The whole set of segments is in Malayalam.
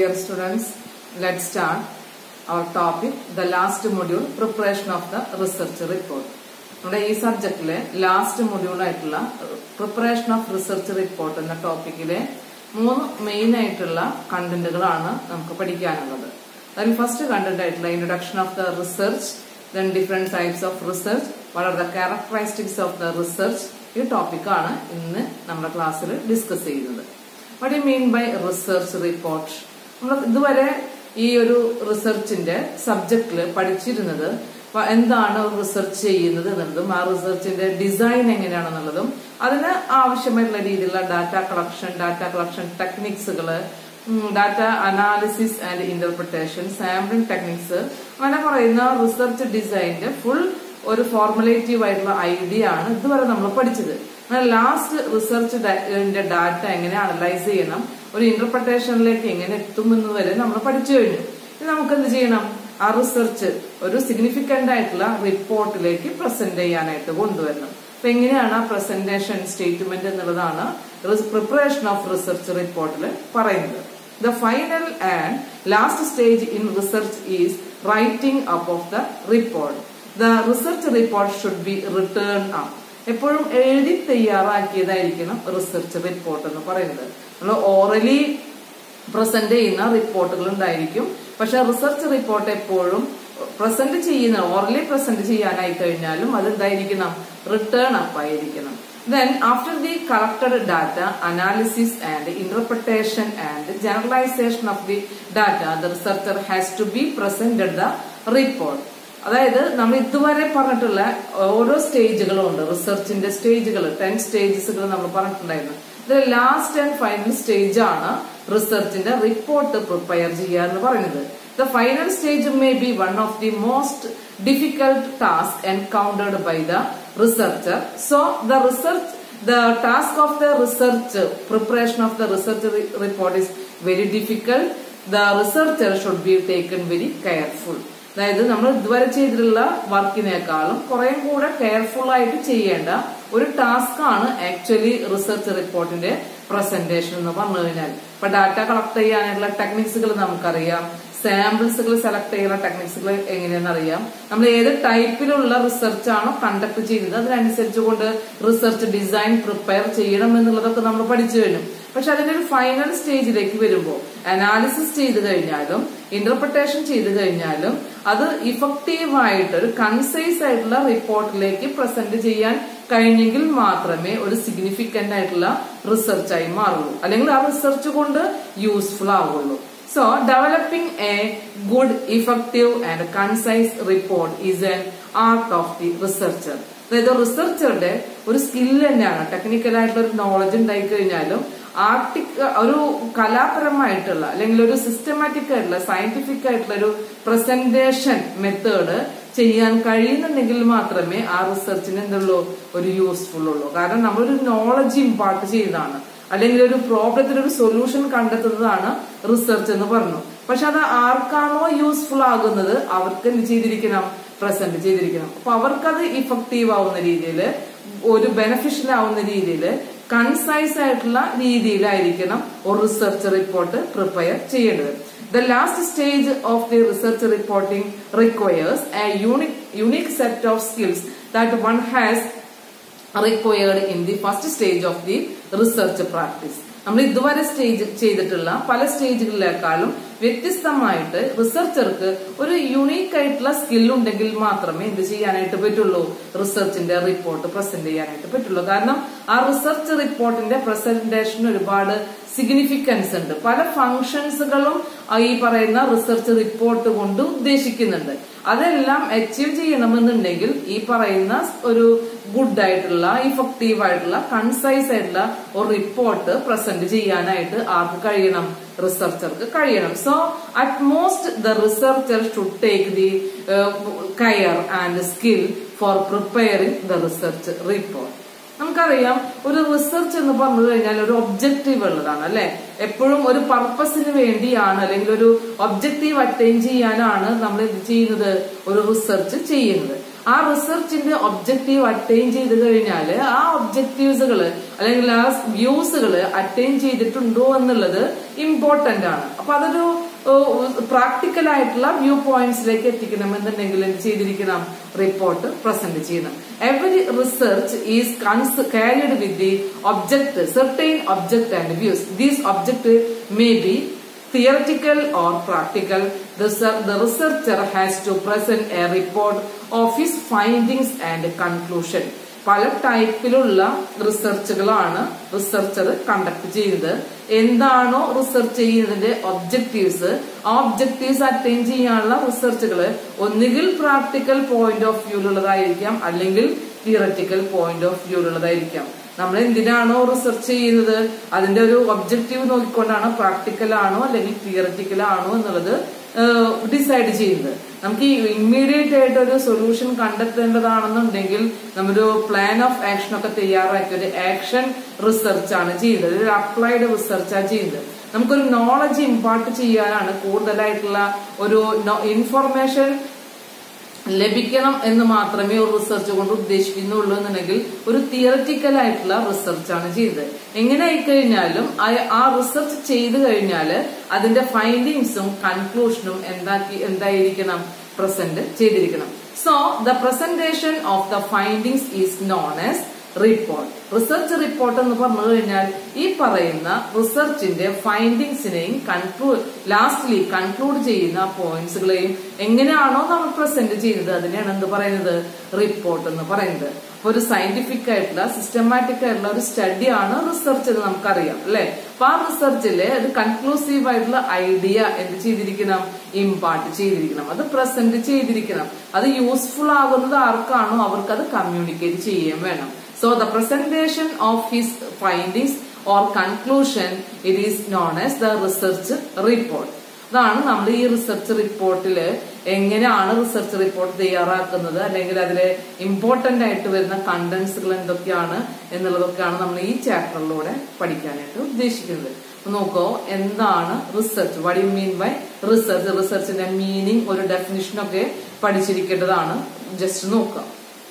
dear students, let's start our topic, the last module, preparation of the research report. നമ്മുടെ ഈ സബ്ജക്റ്റിലെ ലാസ്റ്റ് മൊഡ്യൂൾ ആയിട്ടുള്ള പ്രിപ്പറേഷൻ ഓഫ് റിസർച്ച് റിപ്പോർട്ട് എന്ന ടോപ്പിക്കിലെ മൂന്ന് മെയിൻ ആയിട്ടുള്ള കണ്ടന്റുകളാണ് നമുക്ക് പഠിക്കാനുള്ളത് അതിൽ ഫസ്റ്റ് കണ്ടന്റ് ആയിട്ടുള്ള introduction of the research then different types of research what are the characteristics of the research ഈ ടോപ്പിക്കാണ് ഇന്ന് നമ്മുടെ ക്ലാസ്സിൽ ഡിസ്കസ് ചെയ്യുന്നത് what you mean by research report നമ്മൾ ഇതുവരെ ഈ ഒരു റിസർച്ചിന്റെ സബ്ജക്റ്റിൽ പഠിച്ചിരുന്നത് വ- എന്താണ് റിസർച്ച് ചെയ്യുന്നത് എന്നുള്ളതും ആ റിസർച്ചിന്റെ ഡിസൈൻ എങ്ങനെയാണെന്നുള്ളതും അതിന് ആവശ്യമായിട്ടുള്ള രീതിയിലുള്ള ഡാറ്റ കളക്ഷൻ ഡാറ്റ കളക്ഷൻ ടെക്നിക്സുകള് data analysis and interpretation sampling techniques അങ്ങനെ പറയുന്ന റിസർച്ച് ഡിസൈനിന്റെ ഫുൾ ഒരു ഫോർമുലേറ്റീവ് ആയിട്ടുള്ള ഐഡിയ ആണ് ഇതുവരെ നമ്മൾ പഠിച്ചത് എന്നാൽ ലാസ്റ്റ് റിസർച്ച് ഡാറ്റ എങ്ങനെ അനലൈസ് ചെയ്യണം ഒരു ഇന്റർപ്രിട്ടേഷനിലേക്ക് എങ്ങനെ എത്തുമെന്ന് വരെ നമ്മൾ പഠിച്ചു കഴിഞ്ഞു ഇനി നമുക്ക് എന്ത് ചെയ്യണം ആ റിസർച്ച് ഒരു സിഗ്നിഫിക്കന്റ് ആയിട്ടുള്ള റിപ്പോർട്ടിലേക്ക് പ്രസന്റ് ചെയ്യാനായിട്ട് കൊണ്ടുവരണം അപ്പൊ എങ്ങനെയാണ് ആ പ്രസന്റേഷൻ സ്റ്റേറ്റ്മെന്റ് എന്നുള്ളതാണ് പ്രിപ്പറേഷൻ ഓഫ് റിസർച്ച് റിപ്പോർട്ടിൽ പറയുന്നത് the final and last stage in research is writing up of the report the research report should be written up എപ്പോഴും എഴുതി തയ്യാറാക്കിയതായിരിക്കണം റിസർച്ച് റിപ്പോർട്ട് എന്ന് പറയുന്നത് നമ്മൾ ഓറലി പ്രസന്റ് ചെയ്യുന്ന റിപ്പോർട്ടുകൾ ഉണ്ടായിരിക്കും പക്ഷെ റിസർച്ച് റിപ്പോർട്ട് എപ്പോഴും പ്രസന്റ് ചെയ്യുന്ന ഓറലി പ്രസന്റ് ചെയ്യാനായി കഴിഞ്ഞാലും അത് എന്തായിരിക്കണം റിട്ടേൺ അപ്പ് ആയിരിക്കണം then after the collected data analysis and interpretation and generalisation of the data the researcher has to be presented the report അതായത് നമ്മൾ ഇതുവരെ പറഞ്ഞിട്ടുള്ള ഓരോ സ്റ്റേജുകളും ഉണ്ട് റിസർച്ചിന്റെ സ്റ്റേജുകൾ ടെൻ സ്റ്റേജസുകൾ നമ്മൾ പറഞ്ഞിട്ടുണ്ടായിരുന്നു ഇതിൽ ലാസ്റ്റ് ആൻഡ് ഫൈനൽ സ്റ്റേജ് ആണ് റിസർച്ചിന്റെ റിപ്പോർട്ട് പ്രിപ്പയർ ചെയ്യുക എന്ന് പറയുന്നത് the final stage may be one of the most difficult task encountered by the researcher so the research the task of the research preparation of the research re- report is very difficult the researcher should be taken very careful അതായത് നമ്മൾ ഇതുവരെ ചെയ്തിട്ടുള്ള വർക്കിനേക്കാളും കുറെ കൂടെ കെയർഫുൾ ആയിട്ട് ചെയ്യേണ്ട ഒരു ടാസ്ക് ആണ് ആക്ച്വലി റിസർച്ച് റിപ്പോർട്ടിന്റെ പ്രസന്റേഷൻ എന്ന് പറഞ്ഞു കഴിഞ്ഞാൽ ഇപ്പൊ ഡാറ്റ കളക്ട് ചെയ്യാനുള്ള ടെക്നിക്സുകൾ നമുക്കറിയാം സാമ്പിൾസുകൾ സെലക്ട് ചെയ്യുന്ന ടെക്നിക്സുകൾ എങ്ങനെയാണെന്ന് അറിയാം നമ്മൾ ഏത് ടൈപ്പിലുള്ള റിസർച്ച് ആണോ കണ്ടക്ട് ചെയ്യുന്നത് അതിനനുസരിച്ച് കൊണ്ട് റിസർച്ച് ഡിസൈൻ പ്രിപ്പയർ ചെയ്യണം എന്നുള്ളതൊക്കെ നമ്മൾ പഠിച്ചു കഴിഞ്ഞു പക്ഷെ അതിന്റെ ഒരു ഫൈനൽ സ്റ്റേജിലേക്ക് വരുമ്പോൾ അനാലിസിസ് ചെയ്ത് കഴിഞ്ഞാലും ഇന്റർപ്രിട്ടേഷൻ ചെയ്ത് കഴിഞ്ഞാലും അത് ഇഫക്റ്റീവ് ആയിട്ട് ഒരു കൺസൈസ് ആയിട്ടുള്ള റിപ്പോർട്ടിലേക്ക് പ്രസന്റ് ചെയ്യാൻ കഴിഞ്ഞെങ്കിൽ മാത്രമേ ഒരു സിഗ്നിഫിക്കന്റ് ആയിട്ടുള്ള റിസർച്ചായി മാറുള്ളൂ അല്ലെങ്കിൽ ആ റിസർച്ച് കൊണ്ട് യൂസ്ഫുൾ ആവുള്ളൂ So, developing a good, effective and concise report is an art of the researcher. അതായത് റിസർച്ചറുടെ ഒരു സ്കില്ല് തന്നെയാണ് ടെക്നിക്കൽ ആയിട്ടുള്ള ഒരു നോളജ് ഉണ്ടായി കഴിഞ്ഞാലും ആർട്ടിക് ഒരു കലാപരമായിട്ടുള്ള അല്ലെങ്കിൽ ഒരു സിസ്റ്റമാറ്റിക് ആയിട്ടുള്ള സയന്റിഫിക് ആയിട്ടുള്ള ഒരു പ്രസന്റേഷൻ മെത്തേഡ് ചെയ്യാൻ കഴിയുന്നുണ്ടെങ്കിൽ മാത്രമേ ആ റിസർച്ചിന് എന്തുള്ളൂ ഒരു യൂസ്ഫുൾ ഉള്ളൂ കാരണം നമ്മളൊരു നോളജ് ഇമ്പാർട്ട് ചെയ്യുന്നതാണ് അല്ലെങ്കിൽ ഒരു പ്രോബ്ലത്തിന് ഒരു സൊല്യൂഷൻ കണ്ടെത്തുന്നതാണ് റിസർച്ച് എന്ന് പറഞ്ഞു പക്ഷെ അത് ആർക്കാണോ യൂസ്ഫുൾ ആകുന്നത് അവർക്ക് എന്ത് ചെയ്തിരിക്കണം പ്രസന്റ് ചെയ്തിരിക്കണം അപ്പൊ അവർക്കത് ഇഫക്റ്റീവ് ആവുന്ന രീതിയിൽ ഒരു ബെനഫിഷ്യൽ ആവുന്ന രീതിയിൽ കൺസൈസ് ആയിട്ടുള്ള രീതിയിലായിരിക്കണം ഒരു റിസർച്ച് റിപ്പോർട്ട് പ്രിപ്പയർ ചെയ്യേണ്ടത് the last stage of the research reporting requires a unique unique set of skills that one has required in the first stage of the research practice നമ്മൾ ഇതുവരെ സ്റ്റേജ് ചെയ്തിട്ടുള്ള പല സ്റ്റേജുകളിലേക്കാളും വ്യത്യസ്തമായിട്ട് റിസർച്ചർക്ക് ഒരു യുണീക്ക് ആയിട്ടുള്ള സ്കിൽ ഉണ്ടെങ്കിൽ മാത്രമേ എന്ത് ചെയ്യാനായിട്ട് പറ്റുള്ളൂ റിസർച്ചിന്റെ റിപ്പോർട്ട് പ്രസന്റ് ചെയ്യാനായിട്ട് പറ്റുള്ളൂ കാരണം ആ റിസർച്ച് റിപ്പോർട്ടിന്റെ പ്രസന്റേഷൻ ഒരുപാട് സിഗ്നിഫിക്കൻസ് ഉണ്ട് പല ഫങ്ഷൻസുകളും ഈ പറയുന്ന റിസർച്ച് റിപ്പോർട്ട് കൊണ്ട് ഉദ്ദേശിക്കുന്നുണ്ട് അതെല്ലാം അച്ചീവ് ചെയ്യണമെന്നുണ്ടെങ്കിൽ ഈ പറയുന്ന ഒരു ഗുഡ് ആയിട്ടുള്ള ഇഫക്റ്റീവ് ആയിട്ടുള്ള കൺസൈസ് ആയിട്ടുള്ള ഒരു റിപ്പോർട്ട് പ്രസന്റ് ചെയ്യാനായിട്ട് ആർക്ക് കഴിയണം റിസർച്ചർക്ക് കഴിയണം so at most the researcher should take the care and skill for preparing the research report നമുക്കറിയാം ഒരു റിസർച്ച് എന്ന് പറഞ്ഞു കഴിഞ്ഞാൽ ഒരു ഒബ്ജക്റ്റീവ് ഉള്ളതാണ് അല്ലെ എപ്പോഴും ഒരു പർപ്പസിന് വേണ്ടിയാണ് അല്ലെങ്കിൽ ഒരു ഒബ്ജക്റ്റീവ് അറ്റൈൻ ചെയ്യാനാണ് നമ്മൾ ഇത് ചെയ്യുന്നത് ഒരു റിസർച്ച് ചെയ്യുന്നത് ആ റിസർച്ചിന്റെ ഒബ്ജക്റ്റീവ് അറ്റൈൻ ചെയ്ത് കഴിഞ്ഞാൽ ആ ഒബ്ജക്റ്റീവ്സുകൾ അല്ലെങ്കിൽ ആ വ്യൂസുകൾ അറ്റൈൻ ചെയ്തിട്ടുണ്ടോ എന്നുള്ളത് ഇമ്പോർട്ടന്റ് ആണ് അപ്പൊ അതൊരു പ്രാക്ടിക്കൽ ആയിട്ടുള്ള വ്യൂ പോയിന്റ്സിലേക്ക് എത്തിക്കണം എന്നുണ്ടെങ്കിൽ എന്ത് ചെയ്തിരിക്കണം റിപ്പോർട്ട് പ്രസന്റ് ചെയ്യണം every research is cons carried with the object certain object and views these object may be theoretical or practical, the, the researcher has to present a report of his findings and conclusion. പല ടൈപ്പിലുള്ള റിസർച്ചുകളാണ് റിസർച്ചർ കണ്ടക്ട് ചെയ്യുന്നത് എന്താണോ റിസർച്ച് ചെയ്യുന്നതിന്റെ ഒബ്ജക്റ്റീവ്സ് ആ ഒബ്ജക്റ്റീവ്സ് അറ്റൈൻ ചെയ്യാനുള്ള റിസർച്ചുകൾ ഒന്നുകിൽ പ്രാക്ടിക്കൽ പോയിന്റ് ഓഫ് വ്യൂലുള്ളതായിരിക്കാം അല്ലെങ്കിൽ തിയററ്റിക്കൽ പോയിന്റ് ഓഫ് വ്യൂലുള്ളതായിരിക്കാം നമ്മൾ എന്തിനാണോ റിസർച്ച് ചെയ്യുന്നത് അതിന്റെ ഒരു ഒബ്ജക്റ്റീവ് നോക്കിക്കൊണ്ടാണ് പ്രാക്ടിക്കൽ ആണോ അല്ലെങ്കിൽ തിയററ്റിക്കൽ ആണോ എന്നുള്ളത് ഡിസൈഡ് ചെയ്യുന്നത് നമുക്ക് ഇമ്മീഡിയറ്റ് ആയിട്ട് ഒരു സൊല്യൂഷൻ കണ്ടെത്തേണ്ടതാണെന്നുണ്ടെങ്കിൽ നമ്മൊരു പ്ലാൻ ഓഫ് ആക്ഷൻ ഒക്കെ തയ്യാറാക്കി ഒരു ആക്ഷൻ റിസർച്ച് ആണ് ചെയ്യുന്നത് ഒരു അപ്ലൈഡ് റിസർച്ചാണ് ചെയ്യുന്നത് നമുക്കൊരു നോളജ് ഇമ്പാർട്ട് ചെയ്യാനാണ് കൂടുതലായിട്ടുള്ള ഒരു ഇൻഫർമേഷൻ ലഭിക്കണം എന്ന് മാത്രമേ ഒരു റിസർച്ച് കൊണ്ട് ഉദ്ദേശിക്കുന്നുള്ളൂ എന്നുണ്ടെങ്കിൽ ഒരു തിയററ്റിക്കൽ ആയിട്ടുള്ള റിസർച്ചാണ് ചെയ്തത് എങ്ങനെ ആയിക്കഴിഞ്ഞാലും ആ റിസർച്ച് ചെയ്തു കഴിഞ്ഞാൽ അതിന്റെ ഫൈൻഡിങ്സും കൺക്ലൂഷനും എന്താക്കി എന്തായിരിക്കണം പ്രസന്റ് ചെയ്തിരിക്കണം so the presentation of the findings is known as report research report എന്ന് പറഞ്ഞു കഴിഞ്ഞാൽ ഈ പറയുന്ന റിസർച്ചിന്റെ ഫൈൻഡിങ്സിനെയും കൺക്ലൂ ലാസ്റ്റ്ലി കൺക്ലൂഡ് ചെയ്യുന്ന പോയിന്റ്സുകളെയും എങ്ങനെയാണോ നമ്മൾ പ്രസന്റ് ചെയ്യുന്നത് അതിനെയാണ് എന്ത് പറയുന്നത് റിപ്പോർട്ട് എന്ന് പറയുന്നത് അപ്പൊ ഒരു സയന്റിഫിക് ആയിട്ടുള്ള സിസ്റ്റമാറ്റിക് ആയിട്ടുള്ള ഒരു സ്റ്റഡിയാണ് റിസർച്ച് എന്ന് നമുക്കറിയാം അല്ലെ അപ്പൊ ആ റിസർച്ചില് അത് കൺക്ലൂസീവ് ആയിട്ടുള്ള ഐഡിയ എന്ത് ചെയ്തിരിക്കണം ഇമ്പാർട്ട് ചെയ്തിരിക്കണം അത് പ്രസന്റ് ചെയ്തിരിക്കണം അത് യൂസ്ഫുൾ ആകുന്നത് ആർക്കാണോ അവർക്ക് അത് കമ്മ്യൂണിക്കേറ്റ് ചെയ്യുകയും വേണം So the presentation of his findings or conclusion, it is known as the research report. അതാണ് നമ്മൾ ഈ റിസർച്ച് റിപ്പോർട്ടിൽ എങ്ങനെയാണ് റിസർച്ച് റിപ്പോർട്ട് തയ്യാറാക്കുന്നത് അല്ലെങ്കിൽ അതിൽ ഇമ്പോർട്ടന്റ് ആയിട്ട് വരുന്ന കണ്ടന്റ്സുകൾ എന്തൊക്കെയാണ് എന്നുള്ളതൊക്കെയാണ് നമ്മൾ ഈ ചാപ്റ്ററിലൂടെ പഠിക്കാനായിട്ട് ഉദ്ദേശിക്കുന്നത് നോക്കോ എന്താണ് research what you mean by research റിസർച്ചിന്റെ മീനിങ് ഒരു ഡെഫിനിഷനൊക്കെ പഠിച്ചിരിക്കേണ്ടതാണ് ജസ്റ്റ് നോക്കാം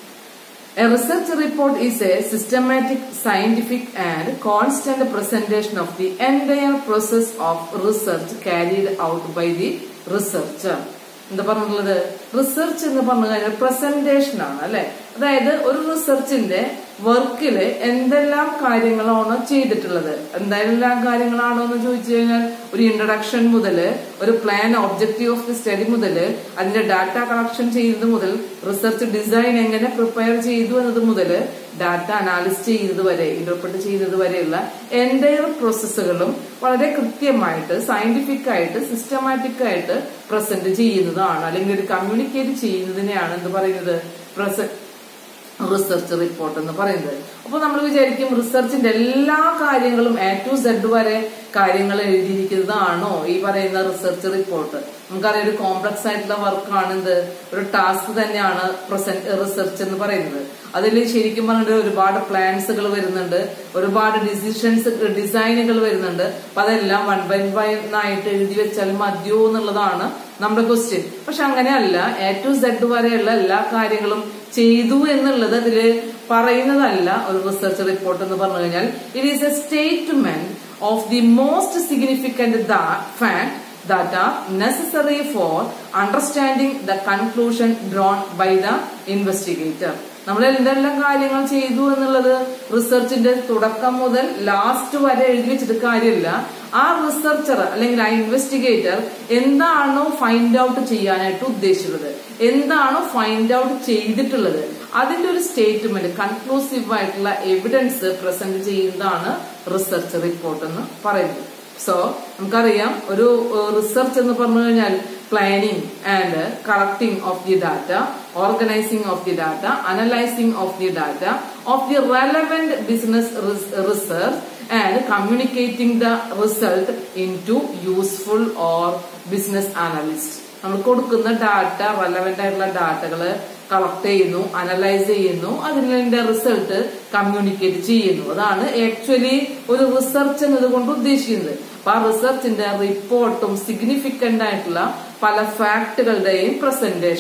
A research report is a systematic, scientific and constant presentation of the entire process of research carried out by the researcher. എന്താ പറഞ്ഞിട്ടുള്ളത് റിസർച്ച് എന്ന് പറഞ്ഞു കഴിഞ്ഞാൽ പ്രസന്റേഷൻ ആണ് അല്ലെ അതായത് ഒരു റിസർച്ചിന്റെ വർക്കില് എന്തെല്ലാം കാര്യങ്ങളാണോ ചെയ്തിട്ടുള്ളത് എന്തെല്ലാം കാര്യങ്ങളാണോ എന്ന് ചോദിച്ചു കഴിഞ്ഞാൽ ഒരു ഇൻട്രഡക്ഷൻ മുതല് ഒരു plan objective of the study മുതല് അതിന്റെ ഡാറ്റ കളക്ഷൻ ചെയ്യുന്നത് മുതൽ റിസർച്ച് ഡിസൈൻ എങ്ങനെ പ്രിപ്പയർ ചെയ്തു എന്നത് മുതല് ഡാറ്റ അനാലിസ് ചെയ്യുന്നത് വരെ ഇന്റർപ്രറ്റ് ചെയ്യുന്നത് വരെയുള്ള എൻ്റയർ പ്രോസസ്സുകളും വളരെ കൃത്യമായിട്ട് സയന്റിഫിക് ആയിട്ട് സിസ്റ്റമാറ്റിക് ആയിട്ട് പ്രസന്റ് ചെയ്യുന്നതാണ് അല്ലെങ്കിൽ ഒരു കമ്മ്യൂണിക്കേറ്റ് ചെയ്യുന്നതിനെയാണ് എന്ത് പറയുന്നത് പ്രസന്റ് റിസർച്ച് റിപ്പോർട്ട് എന്ന് പറയുന്നത് അപ്പൊ നമ്മൾ വിചാരിക്കും റിസർച്ചിന്റെ എല്ലാ കാര്യങ്ങളും എ ടു സെഡ് വരെ കാര്യങ്ങൾ എഴുതിയിരിക്കുന്നതാണോ ഈ പറയുന്ന റിസർച്ച് റിപ്പോർട്ട് നമുക്കറിയാം ഒരു കോംപ്ലക്സ് ആയിട്ടുള്ള വർക്കാണ് എന്ത് ഒരു ടാസ്ക് തന്നെയാണ് പ്രസന്റ് റിസർച്ച് എന്ന് പറയുന്നത് അതിൽ ശരിക്കും പറഞ്ഞിട്ട് ഒരുപാട് പ്ലാൻസുകൾ വരുന്നുണ്ട് ഒരുപാട് ഡിസിഷൻസ് ഡിസൈനുകൾ വരുന്നുണ്ട് അപ്പൊ അതെല്ലാം വൺ ബൈ വൺ ആയിട്ട് എഴുതി വെച്ചാൽ മതിയോ എന്നുള്ളതാണ് നമ്മുടെ ക്വസ്റ്റ്യൻ പക്ഷെ അങ്ങനെയല്ല എ ടു സെഡ് വരെയുള്ള എല്ലാ കാര്യങ്ങളും ചെയ്തു എന്നുള്ളത് അതില് പറയുന്നതല്ല ഒരു റിസർച്ച് റിപ്പോർട്ട് എന്ന് പറഞ്ഞു കഴിഞ്ഞാൽ it is a statement of the most significant fact that are necessary for understanding the conclusion drawn by the investigator. നമ്മൾ എന്തെല്ലാം കാര്യങ്ങൾ ചെയ്തു എന്നുള്ളത് റിസർച്ചിന്റെ തുടക്കം മുതൽ ലാസ്റ്റ് വരെ എഴുതി വെച്ചിട്ട് കാര്യമില്ല ആ റിസർച്ചർ അല്ലെങ്കിൽ ആ ഇൻവെസ്റ്റിഗേറ്റർ എന്താണോ ഫൈൻഡ് ഔട്ട് ചെയ്യാനായിട്ട് ഉദ്ദേശിച്ചത് എന്താണോ ഫൈൻഡ് ഔട്ട് ചെയ്തിട്ടുള്ളത് അതിന്റെ ഒരു സ്റ്റേറ്റ്മെന്റ് കൺക്ലൂസീവ് ആയിട്ടുള്ള എവിഡൻസ് പ്രസന്റ് ചെയ്യുന്നതാണ് റിസർച്ച് റിപ്പോർട്ട് എന്ന് പറയുന്നത് സോ നമുക്കറിയാം ഒരു റിസർച്ച് എന്ന് പറഞ്ഞു കഴിഞ്ഞാൽ planning and collecting of the data organising of the data analysing of the data of the relevant business research and communicating the result in to useful or business analyst നമ്മൾ കൊടുക്കുന്ന ഡാറ്റ റെലവെന്റ് ആയിട്ടുള്ള ഡാറ്റകള് കളക്ട് ചെയ്യുന്നു അനലൈസ് ചെയ്യുന്നു അതിന്റെ റിസൾട്ട് കമ്മ്യൂണിക്കേറ്റ് ചെയ്യുന്നു അതാണ് ആക്ച്വലി ഒരു റിസർച്ച് എന്നതുകൊണ്ട് ഉദ്ദേശിക്കുന്നത് അപ്പൊ ആ റിസർച്ചിന്റെ റിപ്പോർട്ടും സിഗ്നിഫിക്കന്റ് ആയിട്ടുള്ള പല ഫാക്ടുകളുടെയും പ്രസന്റേഷൻ ആണ്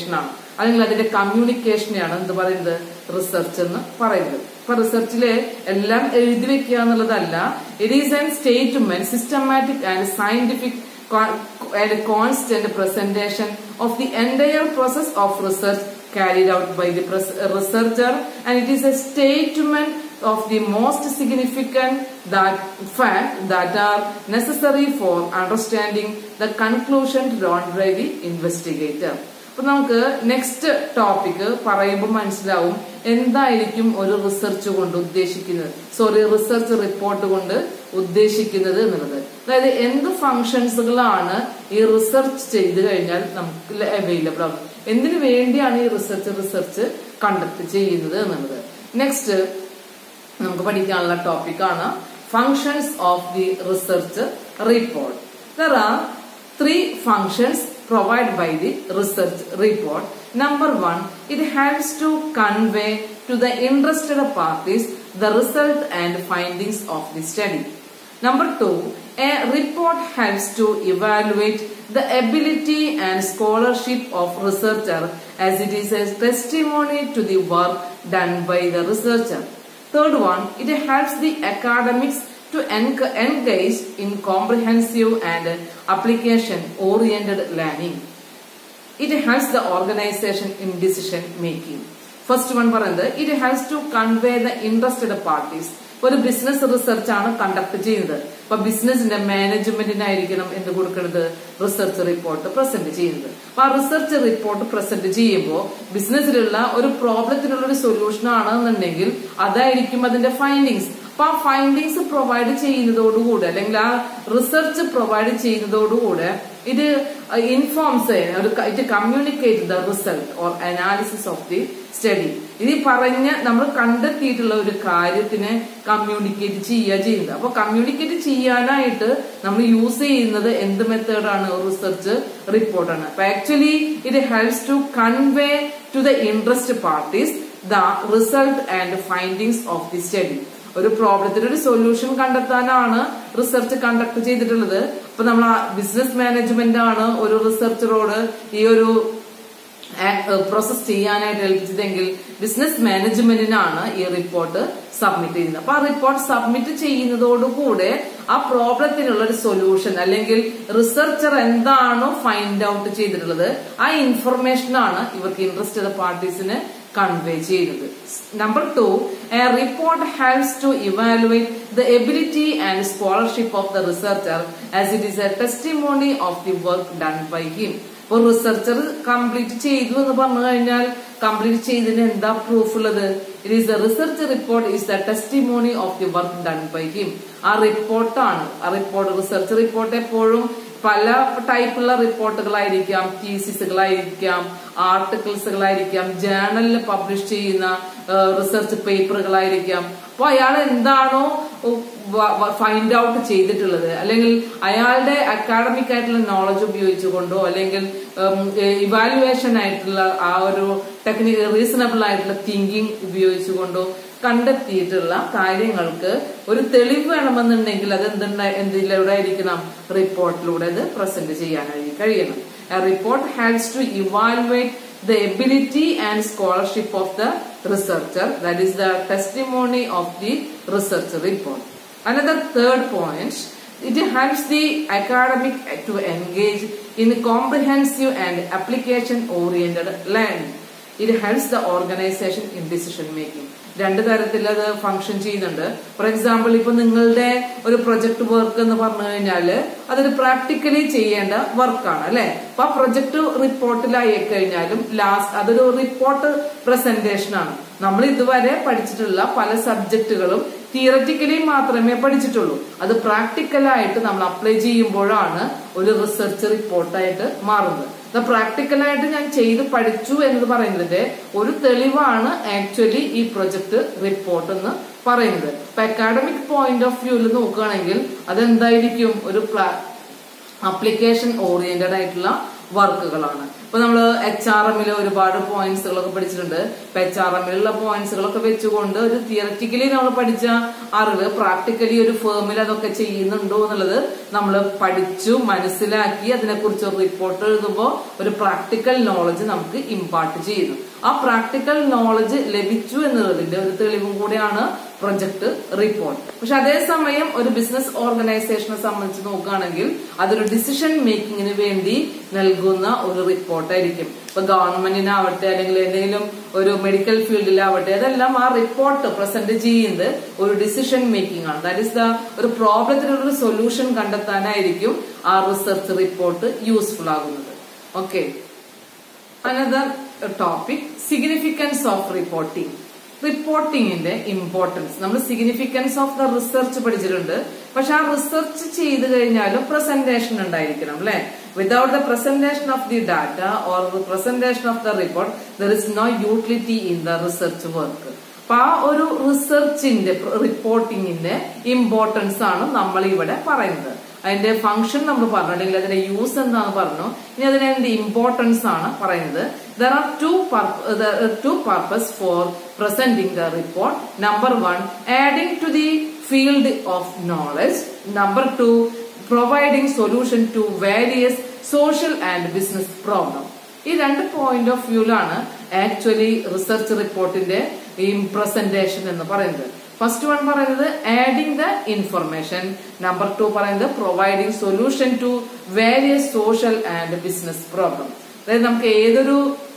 അല്ലെങ്കിൽ അതിന്റെ കമ്മ്യൂണിക്കേഷനെയാണ് എന്ത് പറയുന്നത് റിസർച്ച് എന്ന് പറയുന്നത് ഇപ്പൊ റിസർച്ചില് എല്ലാം എഴുതി വെക്കുക എന്നുള്ളതല്ല it is an statement systematic and scientific and constant presentation of the entire process of research carried out by the pres- researcher and it is a statement of the most significant that fact that are necessary for understanding the conclusion drawn by the investigator അപ്പൊ നമുക്ക് നെക്സ്റ്റ് ടോപ്പിക് പറയുമ്പോൾ മനസ്സിലാവും എന്തായിരിക്കും ഒരു റിസർച്ച് കൊണ്ട് ഉദ്ദേശിക്കുന്നത് സോറി റിസർച്ച് റിപ്പോർട്ട് കൊണ്ട് ഉദ്ദേശിക്കുന്നത് എന്നുള്ളത് അതായത് എന്ത് ഫങ്ഷൻസുകളാണ് ഈ റിസർച്ച് ചെയ്ത് കഴിഞ്ഞാൽ നമുക്ക് അവൈലബിൾ ആവും എന്തിനു വേണ്ടിയാണ് ഈ റിസർച്ച് റിസർച്ച് കണ്ടക്ട് ചെയ്യുന്നത് എന്നുള്ളത് നെക്സ്റ്റ് നമുക്ക് പഠിക്കാനുള്ള ടോപ്പിക്കാണ് functions of the research report there are three functions provided by the research report. Number one, it helps to convey to the interested parties the result and findings of the study. Number two, a report helps to evaluate the ability and scholarship of researcher as it is a testimony to the work done by the researcher. Third one, it helps the academics to en- engage in comprehensive and application oriented learning. It helps the organization in decision making. First one പറയുന്നത് it has to convey the interested parties ഒരു ബിസിനസ് റിസർച്ച് ആണ് കണ്ടക്ട് ചെയ്യുന്നത് അപ്പൊ ബിസിനസിന്റെ മാനേജ്മെന്റിനായിരിക്കണം എന്ത് കൊടുക്കുന്നത് റിസർച്ച് റിപ്പോർട്ട് പ്രസന്റ് ചെയ്യുന്നത് അപ്പൊ ആ റിസർച്ച് റിപ്പോർട്ട് പ്രസന്റ് ചെയ്യുമ്പോൾ ബിസിനസ്സിലുള്ള ഒരു പ്രോബ്ലത്തിനുള്ള ഒരു സൊല്യൂഷൻ ആണെന്നുണ്ടെങ്കിൽ അതായിരിക്കും അതിന്റെ ഫൈൻഡിങ്സ് അപ്പൊ ആ ഫൈൻഡിങ്സ് പ്രൊവൈഡ് ചെയ്യുന്നതോടുകൂടെ അല്ലെങ്കിൽ ആ റിസർച്ച് പ്രൊവൈഡ് ചെയ്യുന്നതോടുകൂടെ ഇത് informs it communicate the result or analysis of the study ഇത് പറഞ്ഞ നമ്മൾ കണ്ടെത്തിയിട്ടുള്ള ഒരു കാര്യത്തിനെ കമ്മ്യൂണിക്കേറ്റ് ചെയ്യുക ചെയ്യുന്നത് അപ്പൊ കമ്മ്യൂണിക്കേറ്റ് ചെയ്യാനായിട്ട് നമ്മൾ യൂസ് ചെയ്യുന്നത് എന്ത് മെത്തേഡാണ് റിസർച്ച് റിപ്പോർട്ടാണ് അപ്പൊ actually it helps to convey to the interest parties the result and findings of the study ഒരു പ്രോബ്ലത്തിന് ഒരു സൊല്യൂഷൻ കണ്ടെത്താനാണ് റിസർച്ച് കണ്ടക്ട് ചെയ്തിട്ടുള്ളത് അപ്പൊ നമ്മൾ ബിസിനസ് മാനേജ്മെന്റ് ആണ് ഒരു റിസർച്ചറോട് ഈ ഒരു പ്രോസസ് ചെയ്യാനായിട്ട് ഏൽപ്പിച്ചതെങ്കിൽ ബിസിനസ് മാനേജ്മെന്റിനാണ് ഈ റിപ്പോർട്ട് സബ്മിറ്റ് ചെയ്യുന്നത് അപ്പൊ ആ റിപ്പോർട്ട് സബ്മിറ്റ് ചെയ്യുന്നതോടുകൂടെ ആ പ്രോബ്ലത്തിനുള്ള ഒരു സൊല്യൂഷൻ അല്ലെങ്കിൽ റിസർച്ചർ എന്താണോ ഫൈൻഡ് ഔട്ട് ചെയ്തിട്ടുള്ളത് ആ ഇൻഫർമേഷൻ ആണ് ഇവർക്ക് ഇൻട്രസ്റ്റഡ് പാർട്ടീസിന് കൺവേ ചെയ്യുന്നത് number two a report helps to evaluate the ability and scholarship of the researcher as it is a testimony of the work done by him ഇപ്പൊ റിസർച്ചർ കംപ്ലീറ്റ് ചെയ്തു എന്ന് പറഞ്ഞു കഴിഞ്ഞാൽ കംപ്ലീറ്റ് ചെയ്തതിന് എന്താ പ്രൂഫ് ഉള്ളത് it is a research report is the testimony of the work done by him ആ റിപ്പോർട്ടാണ് ആ റിപ്പോർട്ട് റിസർച്ച് റിപ്പോർട്ട് എപ്പോഴും പല ടൈപ്പുള്ള റിപ്പോർട്ടുകളായിരിക്കാം തീസിസുകളായിരിക്കാം ആർട്ടിക്കിൾസുകളായിരിക്കാം ജേണലിൽ പബ്ലിഷ് ചെയ്യുന്ന റിസർച്ച് പേപ്പറുകളായിരിക്കാം അപ്പൊ അയാൾ എന്താണോ ഫൈൻഡ് ഔട്ട് ചെയ്തിട്ടുള്ളത് അല്ലെങ്കിൽ അയാളുടെ അക്കാഡമിക് ആയിട്ടുള്ള നോളജ് ഉപയോഗിച്ചുകൊണ്ടോ അല്ലെങ്കിൽ ഇവാലുവേഷൻ ആയിട്ടുള്ള ആ ഒരു ടെക്നിക്കൽ റീസണബിൾ ആയിട്ടുള്ള തിങ്കിങ് ഉപയോഗിച്ചുകൊണ്ടോ കണ്ടെത്തിയിട്ടുള്ള കാര്യങ്ങൾക്ക് ഒരു തെളിവ് വേണമെന്നുണ്ടെങ്കിൽ അത് എന്തുണ്ട എന്തിലൂടെ ആയിരിക്കണം റിപ്പോർട്ടിലൂടെ അത് പ്രസന്റ് ചെയ്യാനായി കഴിയണം report has to evaluate the ability and scholarship of the researcher that is the testimony of the research report another third point it helps the academic to engage in comprehensive and application oriented learning it helps the organization in decision making രണ്ട് തരത്തിൽ അത് ഫംഗ്ഷൻ ചെയ്യുന്നുണ്ട് ഫോർ എക്സാമ്പിൾ ഇപ്പൊ നിങ്ങളുടെ ഒരു പ്രൊജക്ട് വർക്ക് എന്ന് പറഞ്ഞു കഴിഞ്ഞാല് അതൊരു പ്രാക്ടിക്കലി ചെയ്യേണ്ട വർക്കാണ് അല്ലെ അപ്പൊ ആ പ്രൊജക്ട് റിപ്പോർട്ടിലായി കഴിഞ്ഞാലും ലാസ്റ്റ് അതൊരു റിപ്പോർട്ട് പ്രസന്റേഷൻ ആണ് നമ്മൾ ഇതുവരെ പഠിച്ചിട്ടുള്ള പല സബ്ജക്റ്റുകളും തിയററ്റിക്കലി മാത്രമേ പഠിച്ചിട്ടുള്ളൂ അത് പ്രാക്ടിക്കലായിട്ട് നമ്മൾ അപ്ലൈ ചെയ്യുമ്പോഴാണ് ഒരു റിസർച്ച് റിപ്പോർട്ടായിട്ട് മാറുന്നത് പ്രാക്ടിക്കലായിട്ട് ഞാൻ ചെയ്ത് പഠിച്ചു എന്ന് പറയുന്നതിന്റെ ഒരു തെളിവാണ് ആക്ച്വലി ഈ പ്രൊജക്ട് റിപ്പോർട്ട് എന്ന് പറയുന്നത് ഇപ്പൊ അക്കാഡമിക് പോയിന്റ് ഓഫ് വ്യൂവിൽ നോക്കുകയാണെങ്കിൽ അതെന്തായിരിക്കും ഒരു അപ്ലിക്കേഷൻ ഓറിയന്റഡ് ആയിട്ടുള്ള വർക്കുകളാണ് ഇപ്പൊ നമ്മൾ എച്ച് ആർ എമ്മിൽ ഒരുപാട് പോയിന്റ്സുകളൊക്കെ പഠിച്ചിട്ടുണ്ട് ഇപ്പൊ എച്ച് ആർ എമ്മിലുള്ള പോയിന്റ്സുകളൊക്കെ വെച്ചുകൊണ്ട് ഒരു തിയററ്റിക്കലി നമ്മൾ പഠിച്ച അറിവ് പ്രാക്ടിക്കലി ഒരു ഫേമിൽ അതൊക്കെ ചെയ്യുന്നുണ്ടോ എന്നുള്ളത് നമ്മൾ പഠിച്ചു മനസ്സിലാക്കി അതിനെക്കുറിച്ച് ഒരു റിപ്പോർട്ട് എഴുതുമ്പോൾ ഒരു പ്രാക്ടിക്കൽ നോളജ് നമുക്ക് ഇമ്പാർട്ട് ചെയ്യുന്നു ആ പ്രാക്ടിക്കൽ നോളജ് ലഭിച്ചു എന്നുള്ളതിന്റെ ഒരു തെളിവും കൂടിയാണ് പ്രൊജക്ട് റിപ്പോർട്ട് പക്ഷെ അതേസമയം ഒരു ബിസിനസ് ഓർഗനൈസേഷനെ സംബന്ധിച്ച് നോക്കുകയാണെങ്കിൽ അതൊരു ഡിസിഷൻ മേക്കിങ്ങിന് വേണ്ടി നൽകുന്ന ഒരു റിപ്പോർട്ടായിരിക്കും ഇപ്പൊ ഗവൺമെന്റിനാവട്ടെ അല്ലെങ്കിൽ എന്തെങ്കിലും ഒരു മെഡിക്കൽ ഫീൽഡിലാവട്ടെ അതെല്ലാം ആ റിപ്പോർട്ട് പ്രസന്റ് ചെയ്യുന്നത് ഒരു ഡിസിഷൻ മേക്കിംഗ് ആണ് ദാറ്റ് ഇസ് ദ ഒരു പ്രോബ്ലത്തിനൊരു സൊല്യൂഷൻ കണ്ടെത്താനായിരിക്കും ആ റിസർച്ച് റിപ്പോർട്ട് യൂസ്ഫുൾ ആകുന്നത് okay another topic significance of reporting റിപ്പോർട്ടിങ്ങിന്റെ ഇമ്പോർട്ടൻസ് നമ്മൾ സിഗ്നിഫിക്കൻസ് ഓഫ് ദ റിസർച്ച് പഠിച്ചിട്ടുണ്ട് പക്ഷെ ആ റിസർച്ച് ചെയ്ത് കഴിഞ്ഞാലും പ്രസന്റേഷൻ ഉണ്ടായിരിക്കണം അല്ലെ without the presentation of the data or presentation of the report there is no utility in the research work അപ്പൊ ആ ഒരു റിസർച്ചിന്റെ റിപ്പോർട്ടിങ്ങിന്റെ ഇമ്പോർട്ടൻസ് ആണ് നമ്മൾ ഇവിടെ പറയുന്നത് അതിന്റെ ഫംഗ്ഷൻ നമ്മൾ പറഞ്ഞു അല്ലെങ്കിൽ അതിന്റെ യൂസ് എന്താന്ന് പറഞ്ഞു ഇനി അതിന്റെ ഇമ്പോർട്ടൻസ് ആണ് പറയുന്നത് there are two two purpose for presenting the report number one adding to the field of knowledge number two providing solution to various social and business problem ഈ രണ്ട് പോയിന്റ് ഓഫ് വ്യൂലാണ് ആക്ച്വലി റിസർച്ച് റിപ്പോർട്ടിന്റെ ഈ പ്രസന്റേഷൻ എന്ന് പറയുന്നത് ഫസ്റ്റ് വൺ പറയുന്നത് adding the information number two പറയുന്നത് providing solution to various social and business problem അതായത് നമുക്ക് ഏതൊരു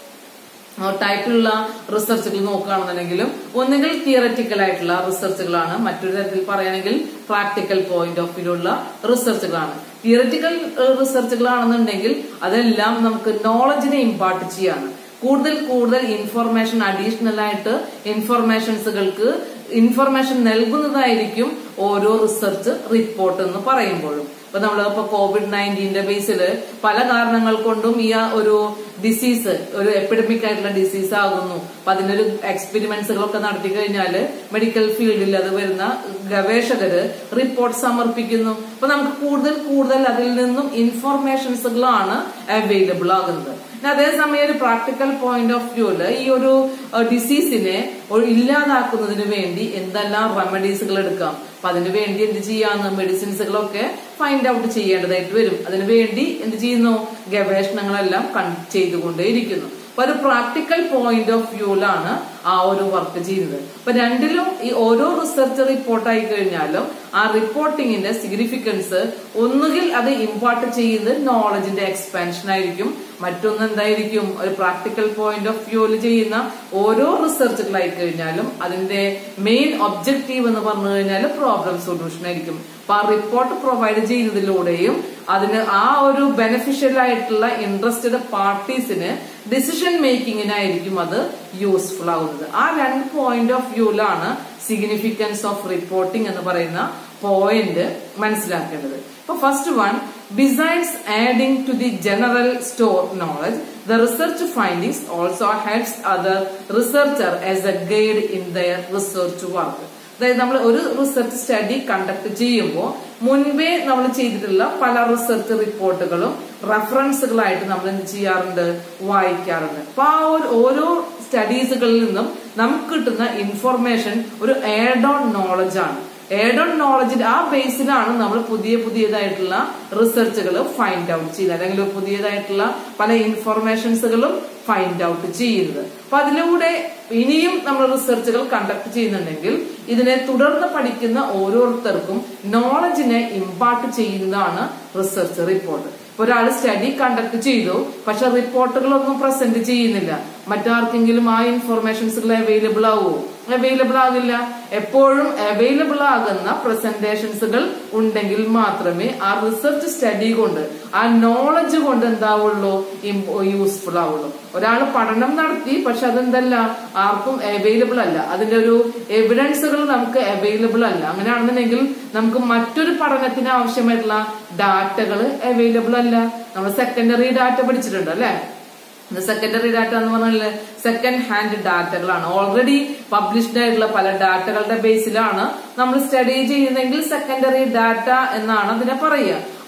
ടൈപ്പിലുള്ള റിസർച്ചുകൾ നോക്കുകയാണെന്നുണ്ടെങ്കിലും ഒന്നുകിൽ തിയററ്റിക്കൽ ആയിട്ടുള്ള റിസർച്ചുകളാണ് മറ്റൊരു തരത്തിൽ പറയുകയാണെങ്കിൽ പ്രാക്ടിക്കൽ പോയിന്റ് ഓഫ് വ്യൂ ഉള്ള റിസർച്ചുകളാണ് തിയററ്റിക്കൽ റിസർച്ചുകളാണെന്നുണ്ടെങ്കിൽ അതെല്ലാം നമുക്ക് നോളജിനെ ഇമ്പാർട്ട് ചെയ്യാണ് കൂടുതൽ കൂടുതൽ ഇൻഫർമേഷൻ അഡീഷണൽ ആയിട്ട് ഇൻഫർമേഷൻസുകൾക്ക് ഇൻഫർമേഷൻ നൽകുന്നതായിരിക്കും ഓരോ റിസർച്ച് റിപ്പോർട്ട് എന്ന് പറയുമ്പോഴും ഇപ്പൊ നമ്മൾ ഇപ്പൊ കോവിഡ് നയൻറ്റീന്റെ ബേസിൽ പല കാരണങ്ങൾ കൊണ്ടും ഈ ഒരു ഡിസീസ് ഒരു എപ്പിഡമിക് ആയിട്ടുള്ള ഡിസീസ് ആകുന്നു അപ്പൊ അതിനൊരു എക്സ്പെരിമെന്റ്സുകളൊക്കെ നടത്തി കഴിഞ്ഞാൽ മെഡിക്കൽ ഫീൽഡിൽ അത് വരുന്ന ഗവേഷകര് റിപ്പോർട്ട് സമർപ്പിക്കുന്നു അപ്പൊ നമുക്ക് കൂടുതൽ കൂടുതൽ അതിൽ നിന്നും ഇൻഫർമേഷൻസുകളാണ് അവൈലബിൾ ആകുന്നത് അതേസമയം ഒരു പ്രാക്ടിക്കൽ പോയിന്റ് ഓഫ് വ്യൂല് ഈ ഒരു ഡിസീസിനെ ഇല്ലാതാക്കുന്നതിന് വേണ്ടി എന്തെല്ലാം റെമഡീസുകൾ എടുക്കാം അപ്പൊ അതിനു വേണ്ടി എന്ത് ചെയ്യാന്ന് മെഡിസിൻസുകളൊക്കെ ഫൈൻഡ് ഔട്ട് ചെയ്യേണ്ടതായിട്ട് വരും അതിനു വേണ്ടി എന്ത് ചെയ്യുന്നു ഗവേഷണങ്ങളെല്ലാം ചെയ്തുകൊണ്ടേയിരിക്കുന്നു അപ്പൊ ഒരു പ്രാക്ടിക്കൽ പോയിന്റ് ഓഫ് വ്യൂലാണ് ആ ഒരു വർക്ക് ചെയ്യുന്നത് അപ്പൊ രണ്ടിലും ഈ ഓരോ റിസർച്ച് റിപ്പോർട്ട് ആയി കഴിഞ്ഞാലും ആ റിപ്പോർട്ടിങ്ങിന്റെ സിഗ്നിഫിക്കൻസ് ഒന്നുകിൽ അത് ഇമ്പാർട്ട് ചെയ്യുന്നത് നോളജിന്റെ എക്സ്പാൻഷൻ ആയിരിക്കും മറ്റൊന്ന് എന്തായിരിക്കും ഒരു പ്രാക്ടിക്കൽ പോയിന്റ് ഓഫ് വ്യൂവിൽ ചെയ്യുന്ന ഓരോ റിസർച്ചുകളായി കഴിഞ്ഞാലും അതിന്റെ മെയിൻ ഒബ്ജക്റ്റീവ് എന്ന് പറഞ്ഞു കഴിഞ്ഞാൽ പ്രോബ്ലം സൊല്യൂഷൻ ആയിരിക്കും അപ്പൊ ആ റിപ്പോർട്ട് പ്രൊവൈഡ് ചെയ്യുന്നതിലൂടെയും അതിന് ആ ഒരു ബെനിഫിഷ്യൽ ആയിട്ടുള്ള ഇൻട്രസ്റ്റഡ് പാർട്ടീസിന് ഡിസിഷൻ മേക്കിങ്ങിനായിരിക്കും അത് യൂസ്ഫുൾ ആവുന്നത് ആ രണ്ട് പോയിന്റ് ഓഫ് വ്യൂലാണ് സിഗ്നിഫിക്കൻസ് ഓഫ് റിപ്പോർട്ടിംഗ് എന്ന് പറയുന്ന പോയിന്റ് മനസ്സിലാക്കേണ്ടത് ഇപ്പൊ first one besides adding to the general store knowledge the research findings also helps other researcher as a guide in their research work അതായത് നമ്മൾ ഒരു റിസർച്ച് സ്റ്റഡി കണ്ടക്ട് ചെയ്യുമ്പോൾ മുൻപേ നമ്മൾ ചെയ്തിട്ടുള്ള പല റിസർച്ച് റിപ്പോർട്ടുകളും റെഫറൻസുകളായിട്ട് നമ്മൾ എന്ത് ചെയ്യാറുണ്ട് വായിക്കാറുണ്ട് അപ്പൊ ആ ഒരു ഓരോ സ്റ്റഡീസുകളിൽ നിന്നും നമുക്ക് കിട്ടുന്ന ഇൻഫർമേഷൻ ഒരു ആഡ് ഓൺ നോളജ് ആണ് ആഡ് ഓൺ നോളജിന്റെ ആ ബേസിലാണ് നമ്മൾ പുതിയ പുതിയതായിട്ടുള്ള റിസർച്ചുകൾ ഫൈൻഡ് ഔട്ട് ചെയ്യുന്നത് അല്ലെങ്കിൽ പുതിയതായിട്ടുള്ള പല ഇൻഫർമേഷൻസുകളും ഫൈൻഡ് ഔട്ട് ചെയ്യുന്നത് അപ്പൊ അതിലൂടെ ഇനിയും നമ്മൾ റിസർച്ചുകൾ കണ്ടക്ട് ചെയ്യുന്നുണ്ടെങ്കിൽ ഇതിനെ തുടർന്ന് പഠിക്കുന്ന ഓരോരുത്തർക്കും നോളജിനെ ഇമ്പാർട്ട് ചെയ്യുന്നതാണ് റിസർച്ച് റിപ്പോർട്ട് ഒരാൾ സ്റ്റഡി കണ്ടക്ട് ചെയ്തു പക്ഷെ റിപ്പോർട്ടുകളൊന്നും പ്രസന്റ് ചെയ്യുന്നില്ല മറ്റാർക്കെങ്കിലും ആ ഇൻഫർമേഷൻസുകൾ അവൈലബിൾ ആവുമോ അവൈലബിൾ ആകില്ല എപ്പോഴും അവൈലബിൾ ആകുന്ന പ്രസന്റേഷൻസുകൾ ഉണ്ടെങ്കിൽ മാത്രമേ ആ റിസർച്ച് സ്റ്റഡി കൊണ്ട് ആ നോളജ് കൊണ്ട് എന്താവുള്ളൂ യൂസ്ഫുൾ ആവുള്ളൂ ഒരാൾ പഠനം നടത്തി പക്ഷെ അതെന്തല്ല ആർക്കും അവൈലബിൾ അല്ല അതിന്റെ ഒരു എവിഡൻസുകൾ നമുക്ക് അവൈലബിൾ അല്ല അങ്ങനെയാണെന്നുണ്ടെങ്കിൽ നമുക്ക് മറ്റൊരു പഠനത്തിന് ആവശ്യമായിട്ടുള്ള ഡാറ്റകൾ അവൈലബിൾ അല്ല നമ്മൾ സെക്കൻഡറി ഡാറ്റ പഠിച്ചിട്ടുണ്ട് അല്ലെ സെക്കൻഡറി ഡാറ്റ എന്ന് പറഞ്ഞാൽ സെക്കൻഡ് ഹാൻഡ് ഡാറ്റകളാണ് ഓൾറെഡി പബ്ലിഷ്ഡ് ആയിട്ടുള്ള പല ഡാറ്റകളുടെ ബേസിലാണ് നമ്മൾ സ്റ്റഡി ചെയ്യുന്നതെങ്കിൽ സെക്കൻഡറി ഡാറ്റ എന്നാണ് അതിനെ പറയുക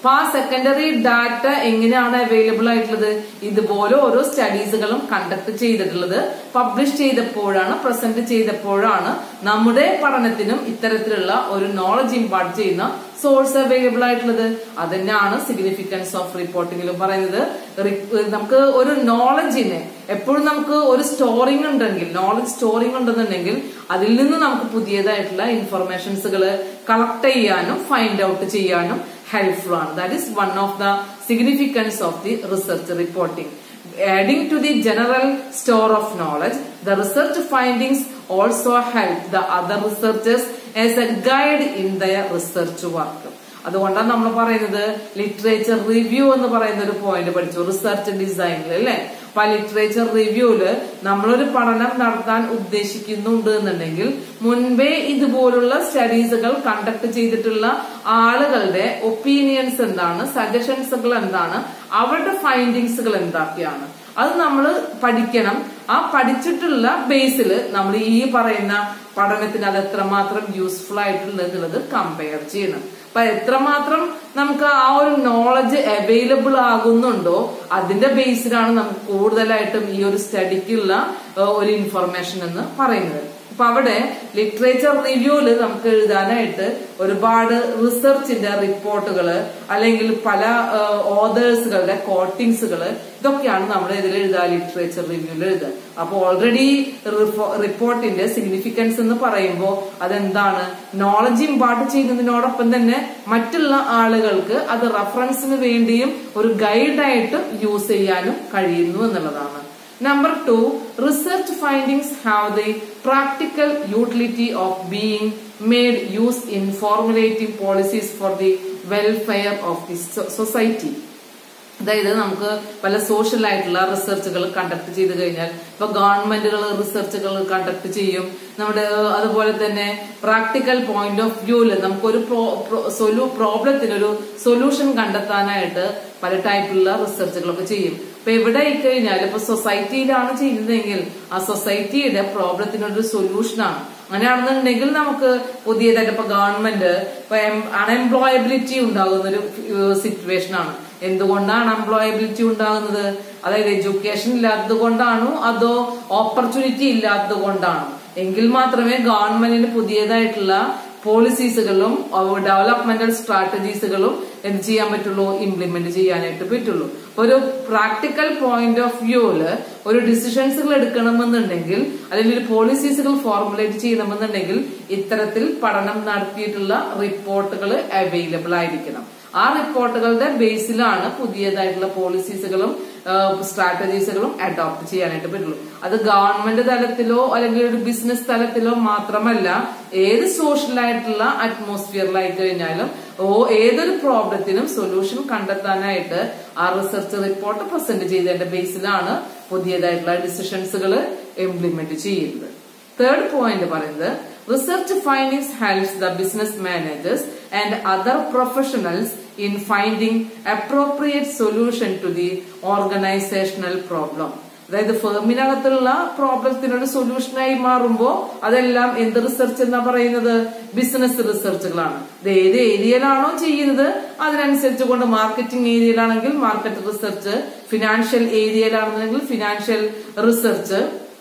അപ്പൊ ആ സെക്കൻഡറി ഡാറ്റ എങ്ങനെയാണ് അവൈലബിൾ ആയിട്ടുള്ളത് ഇതുപോലെ ഓരോ സ്റ്റഡീസുകളും കണ്ടക്ട് ചെയ്തിട്ടുള്ളത് പബ്ലിഷ് ചെയ്തപ്പോഴാണ് പ്രസന്റ് ചെയ്തപ്പോഴാണ് നമ്മുടെ പഠനത്തിനും ഇത്തരത്തിലുള്ള ഒരു നോളജ് ഇമ്പാർട്ട് ചെയ്യുന്ന സോഴ്സ് അവൈലബിൾ ആയിട്ടുള്ളത് അതന്നെയാണ് സിഗ്നിഫിക്കൻസ് ഓഫ് റിപ്പോർട്ടിംഗിലും പറയുന്നത് റി- നമുക്ക് ഒരു നോളജിനെ എപ്പോഴും നമുക്ക് ഒരു സ്റ്റോറിംഗ് ഉണ്ടെങ്കിൽ നോളജ് സ്റ്റോറിംഗ് ഉണ്ടെന്നുണ്ടെങ്കിൽ അതിൽ നിന്ന് നമുക്ക് പുതിയതായിട്ടുള്ള ഇൻഫർമേഷൻസുകൾ കളക്ട് ചെയ്യാനും ഫൈൻഡ് ഔട്ട് ചെയ്യാനും ഹെൽപ്ഫുൾ ആണ് that is one of the significance of the research reporting adding to the general store of knowledge the research findings also help the other researchers as a guide in their research work അതുകൊണ്ടാണ് നമ്മൾ പറയുന്നത് ലിറ്ററേച്ചർ റിവ്യൂ എന്ന് പറയുന്ന ഒരു പോയിന്റ് പഠിച്ചു റിസർച്ച് ഡിസൈനിൽ അല്ലെ അപ്പൊ ആ ലിറ്ററേച്ചർ റിവ്യൂല് നമ്മളൊരു പഠനം നടത്താൻ ഉദ്ദേശിക്കുന്നുണ്ട് എന്നുണ്ടെങ്കിൽ മുൻപേ ഇതുപോലുള്ള സ്റ്റഡീസുകൾ കണ്ടക്ട് ചെയ്തിട്ടുള്ള ആളുകളുടെ ഒപ്പീനിയൻസ് എന്താണ് സജഷൻസുകൾ എന്താണ് അവരുടെ ഫൈൻഡിങ്സുകൾ എന്തൊക്കെയാണ് അത് നമ്മൾ പഠിക്കണം ആ പഠിച്ചിട്ടുള്ള ബേസിൽ നമ്മൾ ഈ പറയുന്ന പഠനത്തിന് അത് എത്രമാത്രം യൂസ്ഫുൾ ആയിട്ടുള്ളത് എന്നുള്ളത് കമ്പയർ ചെയ്യണം അപ്പൊ എത്രമാത്രം നമുക്ക് ആ ഒരു നോളജ് അവൈലബിൾ ആകുന്നുണ്ടോ അതിന്റെ ബേസിലാണ് നമുക്ക് കൂടുതലായിട്ടും ഈ ഒരു സ്റ്റഡിക്കുള്ള ഏഹ്, ഒരു ഇൻഫർമേഷൻ എന്ന് പറയുന്നത് അപ്പൊ അവിടെ ലിറ്ററേച്ചർ റിവ്യൂല് നമുക്ക് എഴുതാനായിട്ട് ഒരുപാട് റിസർച്ചിന്റെ റിപ്പോർട്ടുകള് അല്ലെങ്കിൽ പല ഓതേഴ്സുകളുടെ കോട്ടിങ്സുകള് ഇതൊക്കെയാണ് നമ്മൾ ഇതിൽ എഴുതുക ലിറ്ററേച്ചർ റിവ്യൂല് എഴുതുക അപ്പൊ ഓൾറെഡി റിപ്പോർട്ടിന്റെ സിഗ്നിഫിക്കൻസ് എന്ന് പറയുമ്പോൾ അതെന്താണ് നോളജ് ഇമ്പാർട്ട് ചെയ്യുന്നതിനോടൊപ്പം തന്നെ മറ്റുള്ള ആളുകൾക്ക് അത് റഫറൻസിന് വേണ്ടിയും ഒരു ഗൈഡായിട്ട് യൂസ് ചെയ്യാനും കഴിയുന്നു എന്നുള്ളതാണ് Number two, research findings have the practical utility of being made use in formulating policies for the welfare of the so- society. അതായത് നമുക്ക് പല സോഷ്യൽ ആയിട്ടുള്ള റിസർച്ചുകൾ കണ്ടക്ട് ചെയ്ത് കഴിഞ്ഞാൽ ഇപ്പൊ ഗവൺമെന്റുകൾ റിസർച്ചുകൾ കണ്ടക്ട് ചെയ്യും നമ്മുടെ ഏഹ്, അതുപോലെ തന്നെ പ്രാക്ടിക്കൽ പോയിന്റ് ഓഫ് വ്യൂല് നമുക്കൊരു സൊല്യൂ പ്രോബ്ലത്തിനൊരു സൊല്യൂഷൻ കണ്ടെത്താനായിട്ട് പല ടൈപ്പിലുള്ള റിസർച്ചുകളൊക്കെ ചെയ്യും അപ്പൊ എവിടെ കഴിഞ്ഞാൽ ഇപ്പൊ സൊസൈറ്റിയിലാണ് ചെയ്യുന്നതെങ്കിൽ ആ സൊസൈറ്റിയുടെ പ്രോബ്ലത്തിനൊരു സൊല്യൂഷനാണ് അങ്ങനെയാണെന്നുണ്ടെങ്കിൽ നമുക്ക് പുതിയതായിട്ട് ഇപ്പൊ ഗവൺമെന്റ് ഇപ്പൊ അൺഎംപ്ലോയബിലിറ്റി ഉണ്ടാകുന്ന ഒരു സിറ്റുവേഷൻ ആണ് എന്തുകൊണ്ടാണ് അൺഎംപ്ലോയബിലിറ്റി ഉണ്ടാകുന്നത് അതായത് എഡ്യൂക്കേഷൻ ഇല്ലാത്തത് കൊണ്ടാണോ അതോ ഓപ്പർച്യൂണിറ്റി ഇല്ലാത്തത് കൊണ്ടാണോ എങ്കിൽ മാത്രമേ ഗവൺമെന്റിന് പുതിയതായിട്ടുള്ള പോളിസീസുകളും ഡെവലപ്മെന്റൽ സ്ട്രാറ്റജീസുകളും എന്ത് ചെയ്യാൻ പറ്റുള്ളൂ ഇംപ്ലിമെന്റ് ചെയ്യാനായിട്ട് പറ്റുള്ളൂ ഒരു പ്രാക്ടിക്കൽ പോയിന്റ് ഓഫ് വ്യൂല് ഒരു ഡിസിഷൻസുകൾ എടുക്കണമെന്നുണ്ടെങ്കിൽ അല്ലെങ്കിൽ ഒരു പോളിസീസുകൾ ഫോർമുലേറ്റ് ചെയ്യണമെന്നുണ്ടെങ്കിൽ ഇത്തരത്തിൽ പഠനം നടത്തിയിട്ടുള്ള റിപ്പോർട്ടുകൾ അവൈലബിൾ ആയിരിക്കണം ആ റിപ്പോർട്ടുകളുടെ ബേസിലാണ് പുതിയതായിട്ടുള്ള പോളിസീസുകളും സ്ട്രാറ്റജീസുകളും അഡോപ്റ്റ് ചെയ്യാനായിട്ട് പറ്റുള്ളൂ അത് ഗവൺമെന്റ് തലത്തിലോ അല്ലെങ്കിൽ ഒരു ബിസിനസ് തലത്തിലോ മാത്രമല്ല ഏത് സോഷ്യൽ ആയിട്ടുള്ള അറ്റ്മോസ്ഫിയറിലായി കഴിഞ്ഞാലും ഓ ഏതൊരു പ്രോബ്ലത്തിനും സൊല്യൂഷൻ കണ്ടെത്താനായിട്ട് ആ റിസർച്ച് റിപ്പോർട്ട് പ്രസന്റ് ചെയ്തതിന്റെ ബേസിലാണ് പുതിയതായിട്ടുള്ള ഡിസിഷൻസുകൾ ഇംപ്ലിമെന്റ് ചെയ്യുന്നത് തേർഡ് പോയിന്റ് പറയുന്നത് research findings helps the business managers and other professionals in finding appropriate solution to the organisational problem അതായത് ഫേമിനകത്തുള്ള പ്രോബ്ലത്തിനൊരു സൊല്യൂഷനായി മാറുമ്പോൾ അതെല്ലാം എന്ത് റിസർച്ച് എന്നാ പറയുന്നത് ബിസിനസ് റിസർച്ചുകളാണ് ഇത് ഏത് ഏരിയയിലാണോ ചെയ്യുന്നത് അതിനനുസരിച്ച് കൊണ്ട് മാർക്കറ്റിംഗ് ഏരിയയിലാണെങ്കിൽ മാർക്കറ്റ് റിസർച്ച് ഫിനാൻഷ്യൽ ഏരിയയിലാണെന്നുണ്ടെങ്കിൽ ഫിനാൻഷ്യൽ റിസർച്ച്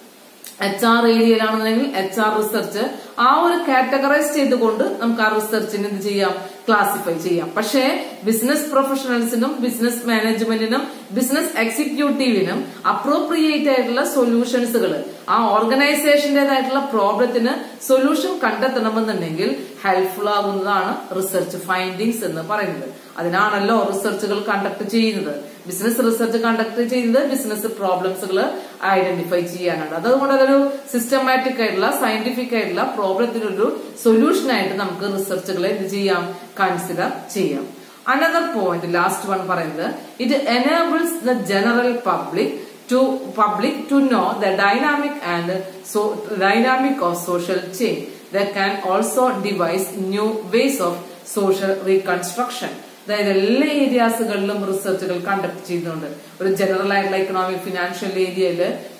എച്ച് ആർ ഏരിയയിലാണെന്നുണ്ടെങ്കിൽ എച്ച് ആർ റിസർച്ച് ആ ഒരു കാറ്റഗറൈസ് ചെയ്തുകൊണ്ട് നമുക്ക് ആ റിസർച്ചിന് എന്ത് ചെയ്യാം ക്ലാസിഫൈ ചെയ്യാം പക്ഷേ ബിസിനസ് പ്രൊഫഷണൽസിനും ബിസിനസ് മാനേജ്മെന്റിനും ബിസിനസ് എക്സിക്യൂട്ടീവിനും അപ്രോപ്രിയേറ്റ് ആയിട്ടുള്ള സൊല്യൂഷൻസുകൾ ആ ഓർഗനൈസേഷന്റേതായിട്ടുള്ള പ്രോബ്ലത്തിന് സൊല്യൂഷൻ കണ്ടെത്തണമെന്നുണ്ടെങ്കിൽ ഹെൽപ്ഫുൾ ആകുന്നതാണ് റിസർച്ച് ഫൈൻഡിങ്സ് എന്ന് പറയുന്നത് അതിനാണല്ലോ റിസർച്ചുകൾ കണ്ടക്ട് ചെയ്യുന്നത് ബിസിനസ് റിസർച്ച് കണ്ടക്ട് ചെയ്യുന്നത് ബിസിനസ് പ്രോബ്ലംസുകൾ ഐഡന്റിഫൈ ചെയ്യാനാണ് അതുകൊണ്ട് അതൊരു സിസ്റ്റമാറ്റിക് ആയിട്ടുള്ള സയന്റിഫിക് ആയിട്ടുള്ള പ്രോബ്ലത്തിനൊരു സൊല്യൂഷൻ ആയിട്ട് നമുക്ക് റിസർച്ചുകളെ എന്ത് ചെയ്യാം കൺസിഡർ ചെയ്യാം അനദർ പോയിന്റ് ലാസ്റ്റ് വൺ പറയുന്നത് it enables the general public to public to know the dynamic and so dynamic of social change that can also devise new ways of social reconstruction അതായത് എല്ലാ ഏരിയാസുകളിലും റിസർച്ചുകൾ കണ്ടക്ട് ചെയ്യുന്നുണ്ട് ഒരു ജനറൽ ആയിട്ടുള്ള ഇക്കണോമിക് ഫിനാൻഷ്യൽ ഏരിയയിൽ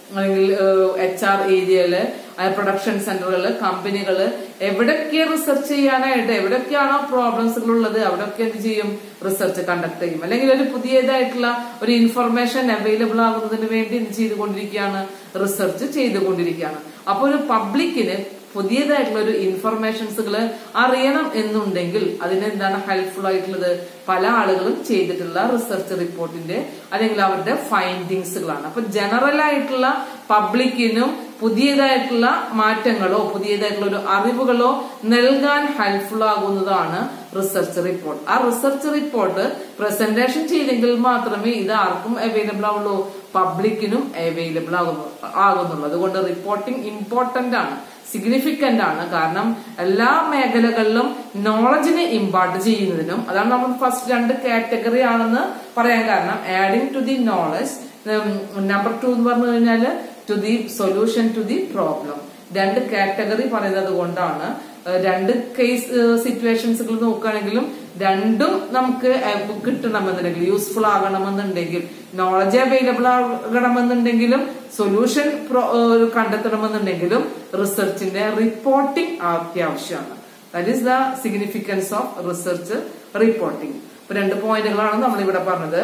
അല്ലെങ്കിൽ എച്ച് ആർ ഏരിയയില് പ്രൊഡക്ഷൻ സെന്ററുകള് കമ്പനികള് എവിടൊക്കെ റിസർച്ച് ചെയ്യാനായിട്ട് എവിടൊക്കെയാണോ പ്രോബ്ലംസുകൾ ഉള്ളത് അവിടെയൊക്കെ എന്ത് ചെയ്യും റിസർച്ച് കണ്ടക്ട് ചെയ്യും അല്ലെങ്കിൽ ഒരു പുതിയതായിട്ടുള്ള ഒരു ഇൻഫർമേഷൻ അവൈലബിൾ ആകുന്നതിന് വേണ്ടി എന്ത് ചെയ്തുകൊണ്ടിരിക്കുകയാണ് റിസർച്ച് ചെയ്തുകൊണ്ടിരിക്കുകയാണ് അപ്പൊ ഒരു പബ്ലിക്കിന് പുതിയതായിട്ടുള്ള ഒരു ഇൻഫർമേഷൻസുകൾ അറിയണം എന്നുണ്ടെങ്കിൽ അതിനെന്താണ് ഹെൽപ്ഫുൾ ആയിട്ടുള്ളത് പല ആളുകളും ചെയ്തിട്ടുള്ള റിസർച്ച് റിപ്പോർട്ടിന്റെ അല്ലെങ്കിൽ അവരുടെ ഫൈൻഡിങ്സുകളാണ് അപ്പൊ ജനറൽ ആയിട്ടുള്ള പബ്ലിക്കിനും പുതിയതായിട്ടുള്ള മാറ്റങ്ങളോ പുതിയതായിട്ടുള്ള ഒരു അറിവുകളോ നൽകാൻ ഹെൽപ്ഫുൾ ആകുന്നതാണ് റിസർച്ച് റിപ്പോർട്ട് ആ റിസർച്ച് റിപ്പോർട്ട് പ്രസന്റേഷൻ ചെയ്തെങ്കിൽ മാത്രമേ ഇത് ആർക്കും അവൈലബിൾ ആവുള്ളൂ പബ്ലിക്കിനും അവൈലബിൾ ആകുന്നു ആകുന്നുള്ളൂ അതുകൊണ്ട് റിപ്പോർട്ടിംഗ് ഇമ്പോർട്ടന്റ് ആണ് സിഗ്നിഫിക്കന്റ് ആണ് കാരണം എല്ലാ മേഖലകളിലും നോളജിനെ ഇമ്പാർട്ട് ചെയ്യുന്നതിനും അതാണ് നമ്മൾ ഫസ്റ്റ് രണ്ട് കാറ്റഗറി ആണെന്ന് പറയാൻ കാരണം adding to the knowledge number two എന്ന് പറഞ്ഞു കഴിഞ്ഞാല് to the solution to the problem രണ്ട് കാറ്റഗറി പറയുന്നത് കൊണ്ടാണ് രണ്ട് കേസ് സിറ്റുവേഷൻസുകൾ നോക്കുകയാണെങ്കിലും രണ്ടും നമുക്ക് കിട്ടണമെന്നുണ്ടെങ്കിൽ യൂസ്ഫുൾ ആകണമെന്നുണ്ടെങ്കിൽ നോളജ് അവൈലബിൾ ആകണമെന്നുണ്ടെങ്കിലും സൊല്യൂഷൻ കണ്ടെത്തണമെന്നുണ്ടെങ്കിലും റിസർച്ചിന്റെ റിപ്പോർട്ടിംഗ് അത്യാവശ്യമാണ് that is the significance of research reporting ഇപ്പൊ രണ്ട് പോയിന്റുകളാണ് നമ്മൾ ഇവിടെ പറഞ്ഞത്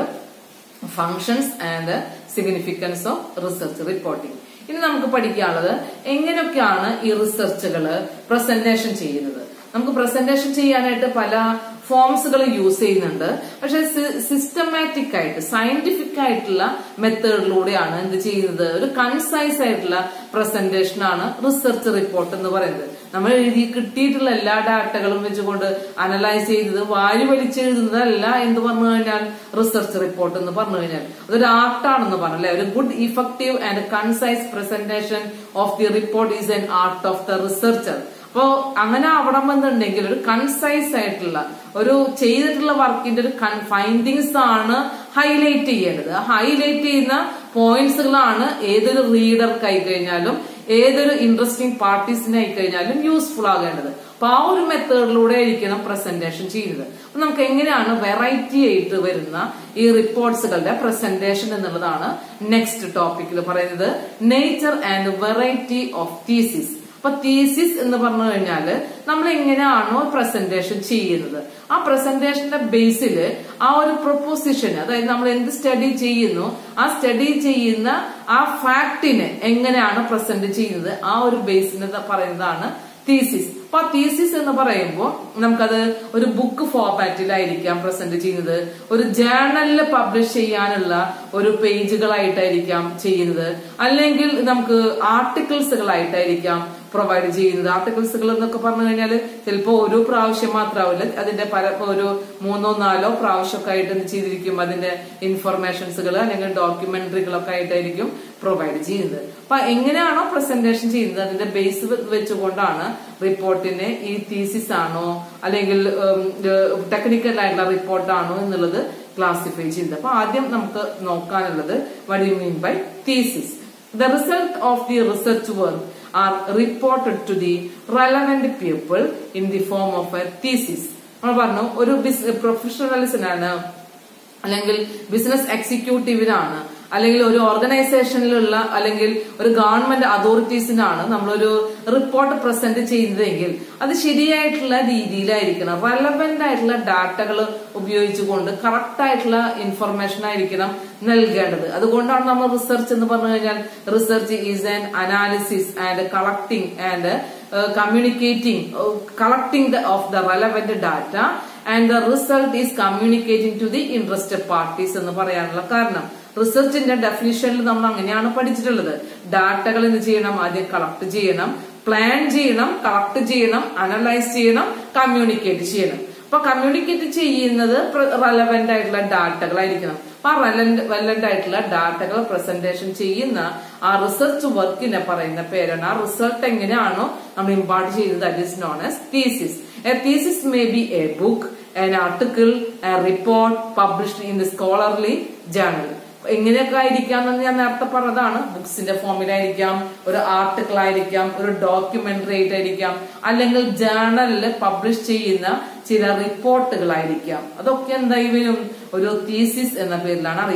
functions and significance of research reporting ഇനി നമുക്ക് പഠിക്കാനുള്ളത് എങ്ങനെയൊക്കെയാണ് ഈ റിസർച്ചുകൾ പ്രസന്റേഷൻ ചെയ്യുന്നത് നമുക്ക് പ്രസന്റേഷൻ ചെയ്യാനായിട്ട് പല ഫോംസുകൾ യൂസ് ചെയ്യുന്നുണ്ട് പക്ഷെ സിസ്റ്റമാറ്റിക് ആയിട്ട് സയന്റിഫിക് ആയിട്ടുള്ള മെത്തേഡിലൂടെയാണ് എന്ത് ചെയ്യുന്നത് ഒരു കൺസൈസ് ആയിട്ടുള്ള പ്രസന്റേഷൻ ആണ് റിസർച്ച് റിപ്പോർട്ട് എന്ന് പറയുന്നത് നമ്മൾ എഴുതി കിട്ടിയിട്ടുള്ള എല്ലാ ഡാറ്റകളും വെച്ചുകൊണ്ട് അനലൈസ് ചെയ്തത് വാരി വലിച്ചെഴുതുന്നതല്ല എന്ന് പറഞ്ഞു കഴിഞ്ഞാൽ റിസർച്ച് റിപ്പോർട്ട് എന്ന് പറഞ്ഞു കഴിഞ്ഞാൽ അതൊരു ആർട്ടാണെന്ന് പറഞ്ഞല്ലേ ഒരു good effective and concise presentation of the report is an art of the researcher അപ്പോ അങ്ങനെ ആവണമെന്നുണ്ടെങ്കിൽ ഒരു കൺസൈസ് ആയിട്ടുള്ള ഒരു ചെയ്തിട്ടുള്ള വർക്കിന്റെ ഒരു ഫൈൻഡിങ്സ് ആണ് ഹൈലൈറ്റ് ചെയ്യേണ്ടത് ഹൈലൈറ്റ് ചെയ്യുന്ന പോയിന്റ്സുകളാണ് ഏതൊരു റീഡർക്ക് കഴിഞ്ഞാലും ഏതൊരു ഇൻട്രസ്റ്റിംഗ് പാർട്ടീസിനായി കഴിഞ്ഞാലും യൂസ്ഫുൾ ആകേണ്ടത് അപ്പൊ ആ ഒരു മെത്തേഡിലൂടെ ആയിരിക്കണം പ്രസന്റേഷൻ ചെയ്യുന്നത് അപ്പൊ നമുക്ക് എങ്ങനെയാണ് വെറൈറ്റി ആയിട്ട് വരുന്ന ഈ റിപ്പോർട്ട്സുകളുടെ പ്രസന്റേഷൻ എന്നുള്ളതാണ് നെക്സ്റ്റ് ടോപ്പിക്കിൽ പറയുന്നത് nature and variety of thesis അപ്പൊ തീസിസ് എന്ന് പറഞ്ഞു കഴിഞ്ഞാല് നമ്മൾ എങ്ങനെയാണോ പ്രസന്റേഷൻ ചെയ്യുന്നത് ആ പ്രസന്റേഷന്റെ ബേസിൽ ആ ഒരു പ്രൊപ്പോസിഷൻ അതായത് നമ്മൾ എന്ത് സ്റ്റഡി ചെയ്യുന്നു ആ സ്റ്റഡി ചെയ്യുന്ന ആ ഫാക്ടിനെ എങ്ങനെയാണ് പ്രസന്റ് ചെയ്യുന്നത് ആ ഒരു ബേസിനെ പറയുന്നതാണ് തീസിസ് അപ്പൊ ആ തീസിസ് എന്ന് പറയുമ്പോൾ നമുക്കത് ഒരു ബുക്ക് ഫോർമാറ്റിലായിരിക്കാം പ്രസന്റ് ചെയ്യുന്നത് ഒരു ജേർണലിൽ പബ്ലിഷ് ചെയ്യാനുള്ള ഒരു പേജുകളായിട്ടായിരിക്കാം ചെയ്യുന്നത് അല്ലെങ്കിൽ നമുക്ക് ആർട്ടിക്കിൾസുകളായിട്ടായിരിക്കാം പ്രൊവൈഡ് ചെയ്യുന്നത് ആർട്ടിക്കിൾസുകൾ എന്നൊക്കെ പറഞ്ഞു കഴിഞ്ഞാൽ ചിലപ്പോൾ ഒരു പ്രാവശ്യം മാത്രമാവില്ല അതിന്റെ പല ഒരു മൂന്നോ നാലോ പ്രാവശ്യമൊക്കെ ആയിട്ട് എന്ത് ചെയ്തിരിക്കും അതിന്റെ ഇൻഫർമേഷൻസുകൾ അല്ലെങ്കിൽ ഡോക്യുമെന്ററികളൊക്കെ ആയിട്ടായിരിക്കും പ്രൊവൈഡ് ചെയ്യുന്നത് അപ്പൊ എങ്ങനെയാണോ പ്രസന്റേഷൻ ചെയ്യുന്നത് അതിന്റെ ബേസ് വെച്ചുകൊണ്ടാണ് റിപ്പോർട്ടിനെ ഈ തീസിസ് ആണോ അല്ലെങ്കിൽ ടെക്നിക്കൽ ആയിട്ടുള്ള റിപ്പോർട്ടാണോ എന്നുള്ളത് ക്ലാസിഫൈ ചെയ്യുന്നത് അപ്പൊ ആദ്യം നമുക്ക് നോക്കാനുള്ളത് what you mean by thesis the result of the research work are reported to the relevant people in the form of a thesis. നമ്മൾ പറഞ്ഞു ഒരു പ്രൊഫഷണൽസിനാണ് അല്ലെങ്കിൽ ബിസിനസ് എക്സിക്യൂട്ടീവിനാണ് അല്ലെങ്കിൽ ഒരു ഓർഗനൈസേഷനിലുള്ള അല്ലെങ്കിൽ ഒരു ഗവൺമെന്റ് അതോറിറ്റീസിനാണ് നമ്മളൊരു റിപ്പോർട്ട് പ്രസന്റ് ചെയ്യുന്നതെങ്കിൽ അത് ശരിയായിട്ടുള്ള രീതിയിലായിരിക്കണം റെലവെന്റ് ആയിട്ടുള്ള ഡാറ്റകൾ ഉപയോഗിച്ചുകൊണ്ട് കറക്റ്റ് ആയിട്ടുള്ള ഇൻഫർമേഷൻ ആയിരിക്കണം നൽകേണ്ടത് അതുകൊണ്ടാണ് നമ്മൾ റിസർച്ച് എന്ന് പറഞ്ഞു കഴിഞ്ഞാൽ research is an analysis and collecting and communicating collecting of the relevant data and the result is communicating to the interested parties എന്ന് പറയാനുള്ള കാരണം റിസർച്ചിന്റെ ഡെഫിനിഷനിൽ നമ്മൾ അങ്ങനെയാണ് പഠിച്ചിട്ടുള്ളത് ഡാറ്റകൾ എന്ത് ചെയ്യണം ആദ്യം കളക്ട് ചെയ്യണം പ്ലാൻ ചെയ്യണം കളക്ട് ചെയ്യണം അനലൈസ് ചെയ്യണം കമ്മ്യൂണിക്കേറ്റ് ചെയ്യണം അപ്പൊ കമ്മ്യൂണിക്കേറ്റ് ചെയ്യുന്നത് റെലവെന്റ് ആയിട്ടുള്ള ഡാറ്റകളായിരിക്കണം അപ്പൊ ആ റെലന്റ് റെലന്റ് ആയിട്ടുള്ള ഡാറ്റകൾ പ്രസന്റേഷൻ ചെയ്യുന്ന ആ റിസർച്ച് വർക്കിനെ പറയുന്ന പേരാണ് ആ റിസൾട്ട് എങ്ങനെയാണോ നമ്മൾ ഇമ്പാർട്ട് ചെയ്യുന്നത് that is known as thesis a thesis may be a book an article, a report published in the scholarly journal. എങ്ങനെയൊക്കെ ആയിരിക്കാം എന്ന് ഞാൻ നേരത്തെ പറഞ്ഞതാണ് ബുക്സിന്റെ ഫോമിലായിരിക്കാം ഒരു ആർട്ടിക്കിൾ ആയിരിക്കാം ഒരു ഡോക്യുമെന്ററി ആയിട്ടായിരിക്കാം അല്ലെങ്കിൽ ജേർണലിൽ പബ്ലിഷ് ചെയ്യുന്ന ചില റിപ്പോർട്ടുകളായിരിക്കാം അതൊക്കെ എന്തായി വരും ഒരു തീസിസ് എന്ന പേരിലാണ് അറിയാം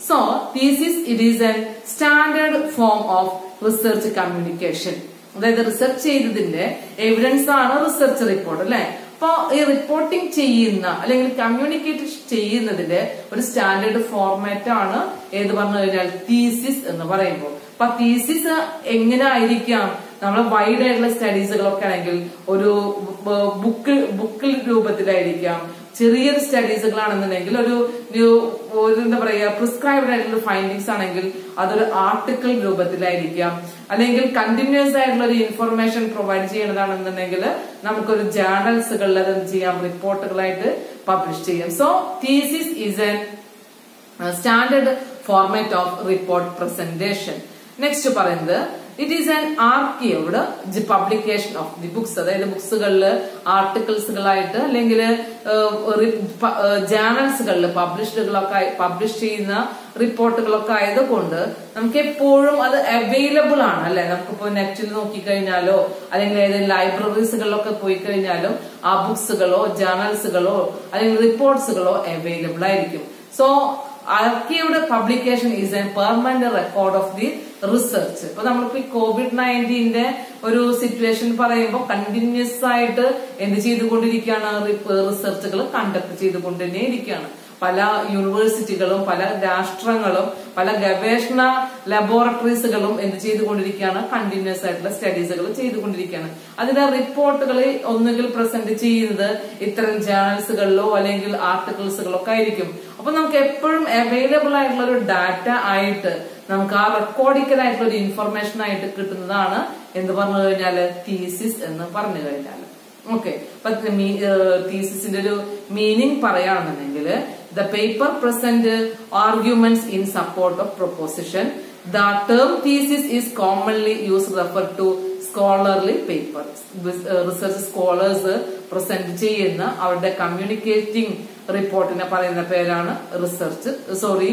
so thesis it is an standard form of research communication അതായത് റിസർച്ച് ചെയ്തതിന്റെ എവിഡൻസ് ആണ് റിസർച്ച് റിപ്പോർട്ട് അല്ലെ അപ്പൊ ഈ റിപ്പോർട്ടിംഗ് ചെയ്യുന്ന അല്ലെങ്കിൽ കമ്മ്യൂണിക്കേറ്റ് ചെയ്യുന്നതിന്റെ ഒരു സ്റ്റാൻഡേർഡ് ഫോർമാറ്റ് ആണ് ഏത് പറഞ്ഞു കഴിഞ്ഞാൽ തീസിസ് എന്ന് പറയുമ്പോൾ അപ്പൊ തീസിസ് എങ്ങനെ ആയിരിക്കാം നമ്മൾ വൈഡ് ആയിട്ടുള്ള സ്റ്റഡീസുകളൊക്കെ ആണെങ്കിൽ ഒരു ബുക്ക് ബുക്കിൽ രൂപത്തിലായിരിക്കാം ചെറിയൊരു സ്റ്റഡീസുകളാണെന്നുണ്ടെങ്കിൽ ഒരു ഒരു എന്താ പറയാ പ്രിസ്ക്രൈബ്ഡ് ആയിട്ടുള്ള ഫൈൻഡിങ്സ് ആണെങ്കിൽ അതൊരു ആർട്ടിക്കിൾ രൂപത്തിലായിരിക്കാം അല്ലെങ്കിൽ കണ്ടിന്യൂസ് ആയിട്ടുള്ള ഒരു ഇൻഫർമേഷൻ പ്രൊവൈഡ് ചെയ്യണതാണെന്നുണ്ടെങ്കിൽ നമുക്കൊരു ജേർണൽസുകളിൽ അത് എന്ത് ചെയ്യാം റിപ്പോർട്ടുകളായിട്ട് പബ്ലിഷ് ചെയ്യാം so thesis is an standard format of report presentation next പറയുന്നത് it is an archived publication of the books അതായത് ബുക്സുകളിൽ ആർട്ടിക്കിൾസുകളായിട്ട് അല്ലെങ്കിൽ ജേർണൽസുകളിൽ പബ്ലിഷ്ഡുകളൊക്കെ പബ്ലിഷ് ചെയ്യുന്ന റിപ്പോർട്ടുകളൊക്കെ ആയതുകൊണ്ട് നമുക്ക് എപ്പോഴും അത് അവൈലബിൾ ആണ് അല്ലെ നമുക്കിപ്പോ നെറ്റിൽ നോക്കിക്കഴിഞ്ഞാലോ അല്ലെങ്കിൽ ഏത് ലൈബ്രറീസുകളിലൊക്കെ പോയി കഴിഞ്ഞാലും ആ ബുക്സുകളോ ജേർണൽസുകളോ അല്ലെങ്കിൽ റിപ്പോർട്ട്സുകളോ അവൈലബിൾ ആയിരിക്കും സോ ആർക്കിയുടെ publication is a permanent record of the research ഇപ്പൊ നമ്മളിപ്പോ ഈ കോവിഡ് നയൻറ്റീന്റെ ഒരു സിറ്റുവേഷൻ പറയുമ്പോൾ കണ്ടിന്യൂസ് ആയിട്ട് എന്ത് ചെയ്തുകൊണ്ടിരിക്കുകയാണ് റിസർച്ചുകൾ കണ്ടക്ട് ചെയ്തുകൊണ്ട് തന്നെ ഇരിക്കുകയാണ് പല യൂണിവേഴ്സിറ്റികളും പല രാഷ്ട്രങ്ങളും പല ഗവേഷണ ലബോറട്ടറീസുകളും എന്ത് ചെയ്തുകൊണ്ടിരിക്കുകയാണ് കണ്ടിന്യൂസ് ആയിട്ടുള്ള സ്റ്റഡീസുകൾ ചെയ്തുകൊണ്ടിരിക്കുകയാണ് അതിന്റെ റിപ്പോർട്ടുകൾ ഒന്നുകിൽ പ്രസന്റ് ചെയ്യുന്നത് ഇത്തരം ജേർണൽസുകളിലോ അല്ലെങ്കിൽ ആർട്ടിക്കിൾസുകളോ ഒക്കെ ആയിരിക്കും അപ്പൊ നമുക്ക് എപ്പോഴും അവൈലബിൾ ആയിട്ടുള്ള ഒരു ഡാറ്റ ആയിട്ട് നമുക്ക് ആ റെക്കോർഡിക്കൽ ആയിട്ടുള്ള ഒരു ഇൻഫർമേഷൻ ആയിട്ട് കിട്ടുന്നതാണ് എന്ത് പറഞ്ഞു കഴിഞ്ഞാല് തീസിസ് എന്ന് പറഞ്ഞു കഴിഞ്ഞാൽ ഓക്കെ അപ്പൊ തീസിസിന്റെ ഒരു മീനിങ് പറയുകയാണെന്നുണ്ടെങ്കിൽ the paper present arguments in support of proposition the term thesis is commonly use refer to scholarly paper research scholars present ചെയ്യുന്ന അവരുടെ കമ്മ്യൂണിക്കേറ്റിംഗ് റിപ്പോർട്ടിനെ പറയുന്ന പേരാണ് റിസർച്ച് സോറി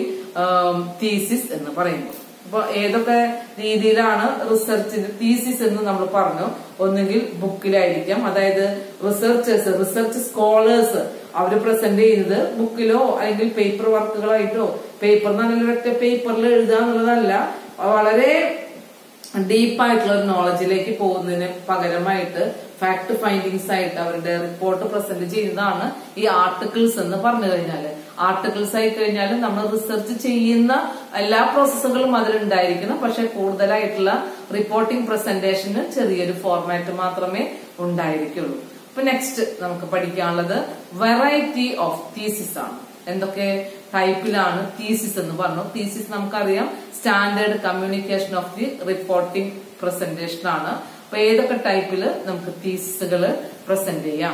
തീസിസ് എന്ന് പറയുന്നത് അപ്പൊ ഏതൊക്കെ രീതിയിലാണ് റിസർച്ചിന്റെ തീസിസ് എന്ന് നമ്മൾ പറഞ്ഞു ഒന്നുകിൽ ബുക്കിലായിരിക്കാം അതായത് റിസർച്ചേഴ്സ് റിസർച്ച് സ്കോളേഴ്സ് അവർ പ്രസന്റ് ചെയ്യുന്നത് ബുക്കിലോ അല്ലെങ്കിൽ പേപ്പർ വർക്കുകളായിട്ടോ പേപ്പർ എന്ന് ഒറ്റ പേപ്പറിൽ എഴുതുക എന്നുള്ളതല്ല വളരെ ഡീപ്പായിട്ടുള്ള ഒരു നോളജിലേക്ക് പോകുന്നതിന് പകരമായിട്ട് ഫാക്ട് ഫൈൻഡിങ്സ് ആയിട്ട് അവരുടെ റിപ്പോർട്ട് പ്രസന്റ് ചെയ്യുന്നതാണ് ഈ ആർട്ടിക്കിൾസ് എന്ന് പറഞ്ഞു കഴിഞ്ഞാല് ആർട്ടിക്കിൾസ് ആയി കഴിഞ്ഞാൽ നമ്മൾ റിസർച്ച് ചെയ്യുന്ന എല്ലാ പ്രോസസ്സുകളും അതിലുണ്ടായിരിക്കണം പക്ഷെ കൂടുതലായിട്ടുള്ള റിപ്പോർട്ടിംഗ് പ്രസന്റേഷന് ചെറിയൊരു ഫോർമാറ്റ് മാത്രമേ ഉണ്ടായിരിക്കുള്ളൂ അപ്പൊ നെക്സ്റ്റ് നമുക്ക് പഠിക്കാനുള്ളത് വെറൈറ്റി ഓഫ് തീസിസ് ആണ് എന്തൊക്കെ ടൈപ്പിലാണ് തീസിസ് എന്ന് പറഞ്ഞു തീസിസ് നമുക്കറിയാം standard communication of the reporting presentation ആണ് അപ്പൊ ഏതൊക്കെ ടൈപ്പിൽ നമുക്ക് തീസിസുകൾ പ്രസന്റ് ചെയ്യാം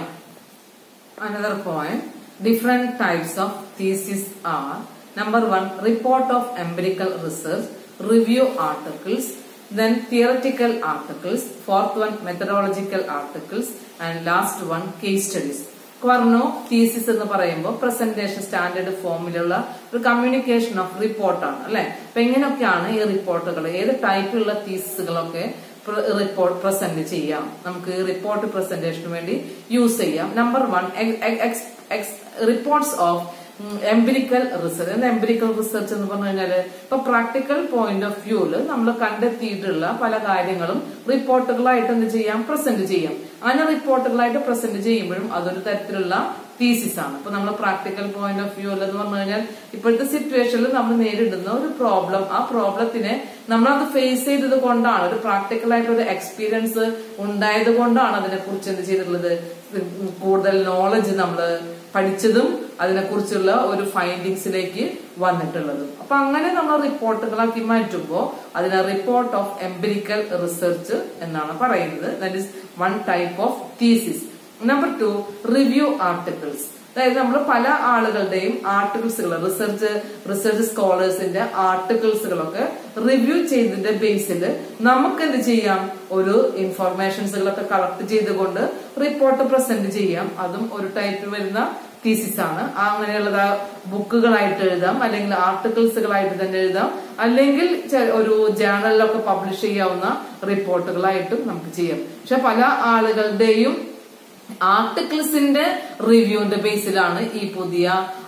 another point different types of thesis are number one report of empirical research review articles then theoretical articles fourth one methodological articles and last one case studies പറഞ്ഞു തീസിസ് എന്ന് പറയുമ്പോൾ പ്രസന്റേഷൻ സ്റ്റാൻഡേർഡ് ഫോമിലുള്ള ഒരു കമ്മ്യൂണിക്കേഷൻ ഓഫ് റിപ്പോർട്ടാണ് അല്ലെ അപ്പൊ എങ്ങനെയൊക്കെയാണ് ഈ റിപ്പോർട്ടുകൾ ഏത് ടൈപ്പിലുള്ള തീസിസുകളൊക്കെ റിപ്പോർട്ട് പ്രസന്റ് ചെയ്യാം നമുക്ക് ഈ റിപ്പോർട്ട് പ്രസന്റേഷന് വേണ്ടി യൂസ് ചെയ്യാം number one reports of empirical research എന്താ എംപിരിക്കൽ റിസർച്ച് എന്ന് പറഞ്ഞു കഴിഞ്ഞാല് ഇപ്പൊ പ്രാക്ടിക്കൽ പോയിന്റ് ഓഫ് വ്യൂല് നമ്മൾ കണ്ടെത്തിയിട്ടുള്ള പല കാര്യങ്ങളും റിപ്പോർട്ടുകളായിട്ട് എന്ത് ചെയ്യാം പ്രസന്റ് ചെയ്യാം അങ്ങനെ റിപ്പോർട്ടുകളായിട്ട് പ്രസന്റ് ചെയ്യുമ്പോഴും അതൊരു തരത്തിലുള്ള തീസിസ് ആണ് ഇപ്പൊ നമ്മൾ പ്രാക്ടിക്കൽ പോയിന്റ് ഓഫ് വ്യൂ എന്ന് പറഞ്ഞു കഴിഞ്ഞാൽ ഇപ്പോഴത്തെ സിറ്റുവേഷനിൽ നമ്മൾ നേരിടുന്ന ഒരു പ്രോബ്ലം ആ പ്രോബ്ലത്തിനെ നമ്മൾ അത് ഫേസ് ചെയ്തത് കൊണ്ടാണ് ഒരു പ്രാക്ടിക്കൽ ആയിട്ട് ഒരു എക്സ്പീരിയൻസ് ഉണ്ടായത് കൊണ്ടാണ് അതിനെ കുറിച്ച് എന്ത് ചെയ്തിട്ടുള്ളത് കൂടുതൽ നോളജ് നമ്മൾ പഠിച്ചതും അതിനെക്കുറിച്ചുള്ള ഒരു ഫൈൻഡിങ്സിലേക്ക് വന്നിട്ടുള്ളതും അപ്പൊ അങ്ങനെ നമ്മൾ റിപ്പോർട്ടുകളാക്കി മാറ്റുമ്പോൾ അതിനെ റിപ്പോർട്ട് ഓഫ് എംപിരിക്കൽ റിസർച്ച് എന്നാണ് പറയുന്നത് that is one type of thesis number two review articles അതായത് നമ്മൾ പല ആളുകളുടെയും ആർട്ടിക്കിൾസുകൾ റിസർച്ച് റിസർച്ച് സ്കോളേഴ്സിന്റെ ആർട്ടിക്കിൾസുകളൊക്കെ റിവ്യൂ ചെയ്തതിന്റെ ബേസിൽ നമുക്ക് എന്ത് ചെയ്യാം ഒരു ഇൻഫർമേഷൻസുകളൊക്കെ കളക്ട് ചെയ്തുകൊണ്ട് റിപ്പോർട്ട് പ്രസന്റ് ചെയ്യാം അതും ഒരു ടൈപ്പിൽ വരുന്ന തീസിസ് ആണ് അങ്ങനെയുള്ളത് ബുക്കുകളായിട്ട് എഴുതാം അല്ലെങ്കിൽ ആർട്ടിക്കിൾസുകളായിട്ട് തന്നെ എഴുതാം അല്ലെങ്കിൽ ഒരു ജേണലിലൊക്കെ പബ്ലിഷ് ചെയ്യാവുന്ന റിപ്പോർട്ടുകളായിട്ടും നമുക്ക് ചെയ്യാം പക്ഷെ പല ആളുകളുടെയും ആർട്ടിക്കിൾസിന്റെ റിവ്യൂവിന്റെ ബേസിലാണ് ഈ പുതിയ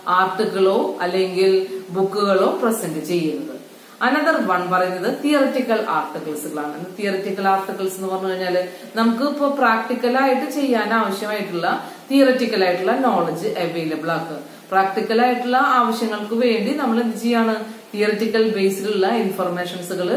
ആർട്ടിക്കിളോ അല്ലെങ്കിൽ ബുക്കുകളോ പ്രസന്റ് ചെയ്യുന്നത് അനദർ വൺ പറയുന്നത് തിയററ്റിക്കൽ ആർട്ടിക്കിൾസുകളാണ് തിയററ്റിക്കൽ ആർട്ടിക്കിൾസ് എന്ന് പറഞ്ഞു കഴിഞ്ഞാൽ നമുക്ക് ഇപ്പൊ പ്രാക്ടിക്കലായിട്ട് ചെയ്യാൻ ആവശ്യമായിട്ടുള്ള തിയററ്റിക്കൽ ആയിട്ടുള്ള നോളജ് അവൈലബിൾ ആക്കുക പ്രാക്ടിക്കൽ ആയിട്ടുള്ള ആവശ്യങ്ങൾക്ക് വേണ്ടി നമ്മൾ എന്ത് ചെയ്യാണ് തിയററ്റിക്കൽ ബേസിലുള്ള ഇൻഫർമേഷൻസുകൾ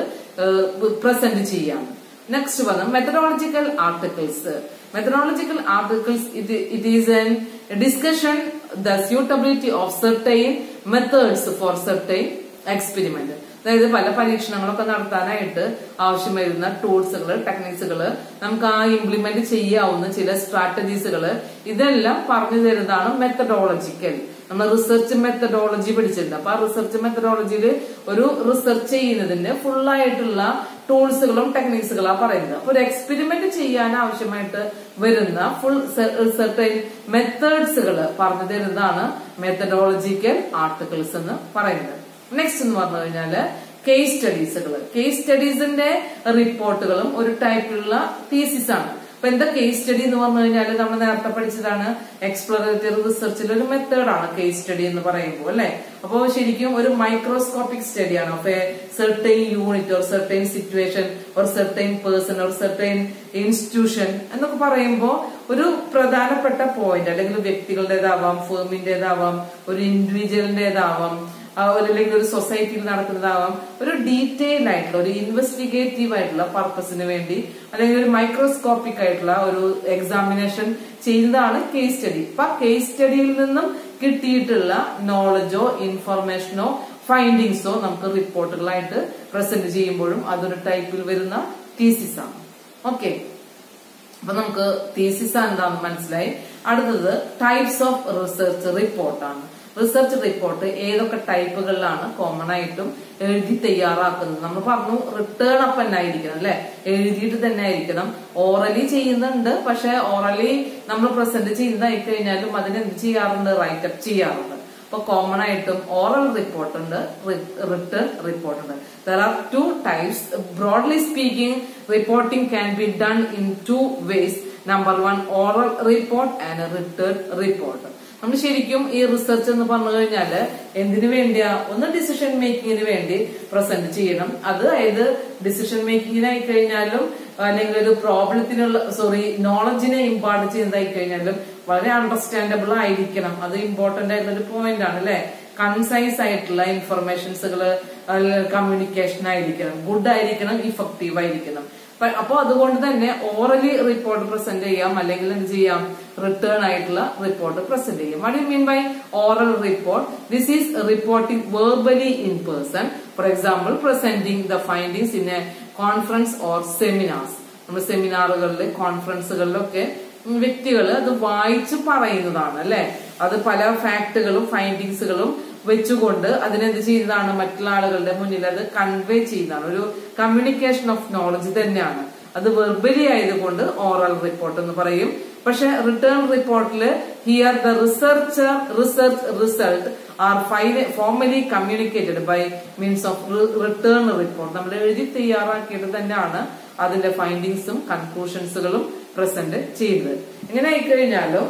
പ്രസന്റ് ചെയ്യാം നെക്സ്റ്റ് വന്ന് methodological articles methodological articles it is an discussion the suitability of certain methods for certain experiment അതായത് പല പരീക്ഷണങ്ങളൊക്കെ നടത്താനായിട്ട് ആവശ്യം വരുന്ന ടൂൾസുകൾ ടെക്നിക്സുകൾ നമുക്ക് ആ ഇംപ്ലിമെന്റ് ചെയ്യാവുന്ന ചില സ്ട്രാറ്റജീസുകൾ ഇതെല്ലാം പറഞ്ഞു തരുന്നതാണ് മെത്തഡോളജിക്കൽ നമ്മൾ റിസർച്ച് മെത്തഡോളജി പഠിച്ചിട്ടുണ്ട് അപ്പൊ ആ റിസർച്ച് മെത്തഡോളജിയിൽ ഒരു റിസർച്ച് ചെയ്യുന്നതിന്റെ ഫുൾ ആയിട്ടുള്ള ടൂൾസുകളും ടെക്നിക്സുകളാണ് പറയുന്നത് അപ്പൊ ഒരു എക്സ്പെരിമെന്റ് ചെയ്യാൻ ആവശ്യമായിട്ട് വരുന്ന ഫുൾ സെർട്ടൈൻ മെത്തേഡ്സുകൾ പറഞ്ഞു തരുന്നതാണ് മെത്തഡോളജിക്കൽ ആർട്ടിക്കിൾസ് എന്ന് പറയുന്നത് നെക്സ്റ്റ് എന്ന് പറഞ്ഞു കഴിഞ്ഞാല് കേസ് സ്റ്റഡീസുകൾ കേസ് സ്റ്റഡീസിന്റെ റിപ്പോർട്ടുകളും ഒരു ടൈപ്പിലുള്ള തീസിസ് ആണ് അപ്പൊ എന്താ കേസ് സ്റ്റഡി എന്ന് പറഞ്ഞു കഴിഞ്ഞാൽ നമ്മൾ നേരത്തെ പഠിച്ചതാണ് എക്സ്പ്ലോറേറ്ററി റിസർച്ചിൽ ഒരു മെത്തേഡാണ് കേസ് സ്റ്റഡി എന്ന് പറയുമ്പോൾ അല്ലെ അപ്പോൾ ശരിക്കും ഒരു മൈക്രോസ്കോപ്പിക് സ്റ്റഡിയാണ് അപ്പൊ certain unit or certain situation or certain person or certain institution എന്നൊക്കെ പറയുമ്പോൾ ഒരു പ്രധാനപ്പെട്ട പോയിന്റ് അല്ലെങ്കിൽ വ്യക്തികളുടേതാവാം ഫേമിന്റേതാവാം ഒരു ഇൻഡിവിജ്വലിന്റേതാവാം അല്ലെങ്കിൽ ഒരു സൊസൈറ്റിയിൽ നടക്കുന്നതാവാം ഒരു ഡീറ്റെയിൽ ആയിട്ടുള്ള ഒരു ഇൻവെസ്റ്റിഗേറ്റീവ് ആയിട്ടുള്ള പർപ്പസിന് വേണ്ടി അല്ലെങ്കിൽ ഒരു മൈക്രോസ്കോപ്പിക് ആയിട്ടുള്ള ഒരു എക്സാമിനേഷൻ ചെയ്യുന്നതാണ് കേസ് സ്റ്റഡി അപ്പൊ കേസ് സ്റ്റഡിയിൽ നിന്നും കിട്ടിയിട്ടുള്ള നോളജോ ഇൻഫർമേഷനോ ഫൈൻഡിങ്സോ നമുക്ക് റിപ്പോർട്ടുകളായിട്ട് പ്രസന്റ് ചെയ്യുമ്പോഴും അതൊരു ടൈപ്പിൽ വരുന്ന തീസിസ് ആണ് ഓക്കെ അപ്പൊ നമുക്ക് തീസിസ് എന്താണെന്ന് മനസ്സിലായി അടുത്തത് ടൈപ്സ് ഓഫ് റിസർച്ച് റിപ്പോർട്ടാണ് റിസർച്ച് റിപ്പോർട്ട് ഏതൊക്കെ ടൈപ്പുകളിലാണ് കോമൺ ആയിട്ടും എഴുതി തയ്യാറാക്കുന്നത് നമ്മൾ പറഞ്ഞു റിട്ടേൺ അപ്പ് തന്നെ ആയിരിക്കണം അല്ലെ എഴുതിയിട്ട് തന്നെ ആയിരിക്കണം ഓറലി ചെയ്യുന്നുണ്ട് പക്ഷെ ഓറലി നമ്മൾ പ്രസന്റ് ചെയ്യുന്നതായി കഴിഞ്ഞാലും അതിനെന്ത് ചെയ്യാറുണ്ട് റൈറ്റപ്പ് ചെയ്യാറുണ്ട് അപ്പൊ കോമൺ ആയിട്ടും ഓറൽ റിപ്പോർട്ട് ഉണ്ട് റിട്ടേൺ റിപ്പോർട്ട് ഉണ്ട് there are two types broadly speaking reporting can be done in two ways number one oral report and written report നമ്മൾ ശരിക്കും ഈ റിസർച്ച് എന്ന് പറഞ്ഞു കഴിഞ്ഞാല് എന്തിനു വേണ്ടിയാ ഒന്ന് ഡിസിഷൻ മേക്കിങ്ങിന് വേണ്ടി പ്രസന്റ് ചെയ്യണം അത് ഏത് ഡിസിഷൻ മേക്കിങ്ങിനായി കഴിഞ്ഞാലും അല്ലെങ്കിൽ ഒരു പ്രോബ്ലത്തിനുള്ള സോറി നോളജിനെ ഇമ്പാർട്ട് ചെയ്യുന്നതായി കഴിഞ്ഞാലും വളരെ അണ്ടർസ്റ്റാൻഡബിൾ ആയിരിക്കണം അത് ഇമ്പോർട്ടന്റ് ആയിട്ടുള്ള ഒരു പോയിന്റ് ആണ് അല്ലെ കൺസൈസ് ആയിട്ടുള്ള ഇൻഫർമേഷൻസുകൾ കമ്മ്യൂണിക്കേഷൻ ആയിരിക്കണം ഗുഡ് ആയിരിക്കണം ഇഫക്റ്റീവ് ആയിരിക്കണം അപ്പോൾ അതുകൊണ്ട് തന്നെ ഓറലി റിപ്പോർട്ട് പ്രസന്റ് ചെയ്യാം അല്ലെങ്കിൽ എന്ത് ചെയ്യാം റിട്ടേൺ ആയിട്ടുള്ള റിപ്പോർട്ട് പ്രസന്റ് ചെയ്യാം what you mean by oral report this is reporting verbally in person for example presenting the findings in a conference or seminars നമ്മൾ സെമിനാറുകളിൽ കോൺഫറൻസുകളിലൊക്കെ വ്യക്തികൾ അത് വായിച്ച് പറയുന്നതാണ് അല്ലെ അത് പല ഫാക്ടുകളും ഫൈൻഡിങ്സുകളും വെച്ചുകൊണ്ട് അതിനെന്ത് ചെയ്യുന്നതാണ് മറ്റുള്ള ആളുകളുടെ മുന്നിൽ അത് കൺവേ ചെയ്യുന്നതാണ് ഒരു കമ്മ്യൂണിക്കേഷൻ ഓഫ് നോളജ് തന്നെയാണ് അത് വെർബലി ആയതുകൊണ്ട് ഓറൽ റിപ്പോർട്ട് എന്ന് പറയും പക്ഷെ റിട്ടേൺ റിപ്പോർട്ടിൽ here the researcher research result are formally communicated by means of written report നമ്മൾ എഴുതി തയ്യാറാക്കിയത് തന്നെയാണ് അതിന്റെ ഫൈൻഡിങ്സും കൺക്ലൂഷൻസുകളും പ്രസന്റ് ചെയ്യുന്നത് ഇങ്ങനെ ആയിക്കഴിഞ്ഞാലോ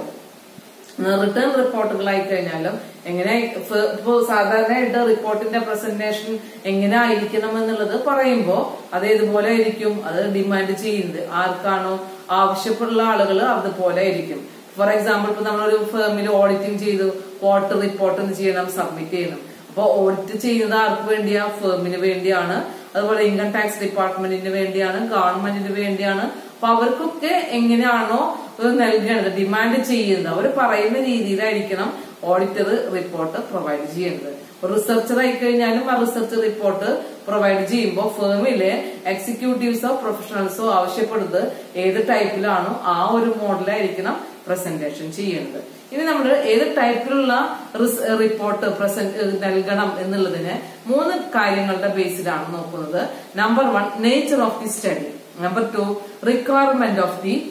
റിട്ടേൺ റിപ്പോർട്ടുകളായി കഴിഞ്ഞാലും എങ്ങനെ ഇപ്പോ സാധാരണയായിട്ട് റിപ്പോർട്ടിന്റെ പ്രസന്റേഷൻ എങ്ങനെ ആയിരിക്കണം എന്നുള്ളത് പറയുമ്പോൾ അത് ഇതുപോലെ ആയിരിക്കും അത് ഡിമാൻഡ് ചെയ്യുന്നത് ആർക്കാണോ ആവശ്യപ്പെടുള്ള ആളുകൾ അതുപോലെ ആയിരിക്കും ഫോർ എക്സാമ്പിൾ ഇപ്പൊ നമ്മളൊരു ഫേമിൽ ഓഡിറ്റിംഗ് ചെയ്തു വാട്ടർ റിപ്പോർട്ട് ചെയ്യണം സബ്മിറ്റ് ചെയ്യണം അപ്പൊ ഓഡിറ്റ് ചെയ്യുന്നത് ആർക്ക് വേണ്ടിയാ ഫേമിന് വേണ്ടിയാണ് അതുപോലെ ഇൻകം ടാക്സ് ഡിപ്പാർട്ട്മെന്റിന് വേണ്ടിയാണ് ഗവൺമെന്റിന് വേണ്ടിയാണ് അപ്പൊ അവർക്കൊക്കെ എങ്ങനെയാണോ നൽകേണ്ടത് ഡിമാൻഡ് ചെയ്യുന്നത് അവർ പറയുന്ന രീതിയിലായിരിക്കണം ഓഡിറ്റർ റിപ്പോർട്ട് പ്രൊവൈഡ് ചെയ്യേണ്ടത് റിസർച്ചർ ആയി കഴിഞ്ഞാലും ആ റിസർച്ച് റിപ്പോർട്ട് പ്രൊവൈഡ് ചെയ്യുമ്പോൾ ഫേമിലെ എക്സിക്യൂട്ടീവ്സോ പ്രൊഫഷണൽസോ ആവശ്യപ്പെടുന്നത് ഏത് ടൈപ്പിലാണോ ആ ഒരു മോഡലായിരിക്കണം പ്രസന്റേഷൻ ചെയ്യേണ്ടത് ഇനി നമ്മൾ ഏത് ടൈപ്പിലുള്ള റിപ്പോർട്ട് പ്രസന്റ് നൽകണം എന്നുള്ളതിന് മൂന്ന് കാര്യങ്ങളുടെ ബേസിലാണ് നോക്കുന്നത് number one nature of the study number two requirement of the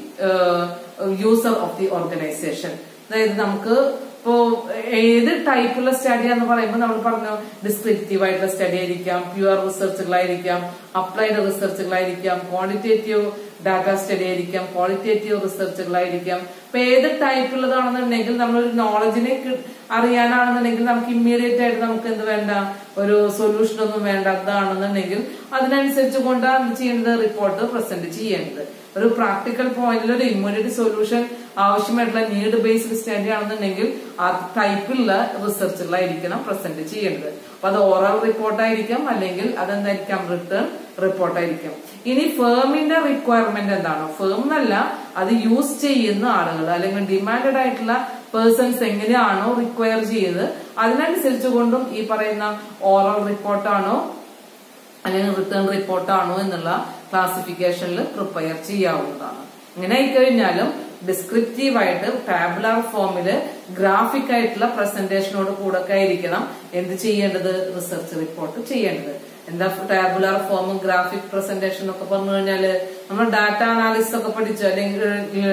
user of the organisation അതായത് നമുക്ക് ഇപ്പോ ഏത് ടൈപ്പുള്ള സ്റ്റഡി എന്ന് പറയുമ്പോൾ നമ്മൾ പറഞ്ഞു ഡിസ്ക്രിപ്റ്റീവ് ആയിട്ടുള്ള സ്റ്റഡി ആയിരിക്കാം പ്യുവർ റിസർച്ചുകളായിരിക്കാം അപ്ലൈഡ് റിസർച്ചുകളായിരിക്കാം ക്വാണ്ടിറ്റേറ്റീവ് ഡാറ്റ സ്റ്റഡി ആയിരിക്കാം ക്വാളിറ്റേറ്റീവ് റിസർച്ചുകളായിരിക്കാം അപ്പൊ ഏത് ടൈപ്പുള്ളതാണെന്നുണ്ടെങ്കിൽ നമ്മളൊരു നോളജിനെ അറിയാനാണെന്നുണ്ടെങ്കിൽ നമുക്ക് ഇമ്മീഡിയറ്റ് ആയിട്ട് നമുക്ക് എന്ത് വേണ്ട ഒരു സൊല്യൂഷൻ ഒന്നും വേണ്ട എന്താണെന്നുണ്ടെങ്കിൽ അതിനനുസരിച്ച് കൊണ്ടാണ് എന്ത് ചെയ്യേണ്ടത് റിപ്പോർട്ട് പ്രസന്റ് ചെയ്യേണ്ടത് ഒരു പ്രാക്ടിക്കൽ പോയിന്റിൽ ഒരു ഇമ്മീഡിയറ്റ് സൊല്യൂഷൻ ആവശ്യമായിട്ടുള്ള നീഡ് ബേസ്ഡ് സ്റ്റഡി ആണെന്നുണ്ടെങ്കിൽ ആ ടൈപ്പിലുള്ള റിസർച്ചുകളായിരിക്കണം പ്രസന്റ് ചെയ്യേണ്ടത് അപ്പൊ അത് ഓറൽ റിപ്പോർട്ടായിരിക്കാം അല്ലെങ്കിൽ അതെന്തായിരിക്കാം റിട്ടേൺ റിപ്പോർട്ടായിരിക്കാം ഇനി ഫേമിന്റെ റിക്വയർമെന്റ് എന്താണോ ഫേം എന്നല്ല അത് യൂസ് ചെയ്യുന്ന ആളുകൾ അല്ലെങ്കിൽ ഡിമാൻഡഡ് ആയിട്ടുള്ള പേഴ്സൺസ് എങ്ങനെയാണോ റിക്വയർ ചെയ്യുന്നത് അതിനനുസരിച്ച് കൊണ്ടും ഈ പറയുന്ന ഓറൽ റിപ്പോർട്ടാണോ അല്ലെങ്കിൽ റിട്ടേൺ റിപ്പോർട്ടാണോ എന്നുള്ള ക്ലാസിഫിക്കേഷനിൽ പ്രിപ്പയർ ചെയ്യാവുന്നതാണ് ഇങ്ങനെ ആയിക്കഴിഞ്ഞാലും ഡിസ്ക്രിപ്റ്റീവ് ആയിട്ട് ടാബുലാർ ഫോമില് ഗ്രാഫിക് ആയിട്ടുള്ള പ്രസന്റേഷനോട് കൂടെ ഒക്കെ ആയിരിക്കണം എന്ത് ചെയ്യേണ്ടത് റിസർച്ച് റിപ്പോർട്ട് ചെയ്യേണ്ടത് എന്താ ടാബുലാർ ഫോമും ഗ്രാഫിക് പ്രസന്റേഷൻ ഒക്കെ പറഞ്ഞു കഴിഞ്ഞാല് നമ്മൾ ഡാറ്റ അനാലിസിസ് ഒക്കെ പഠിച്ചു അല്ലെങ്കിൽ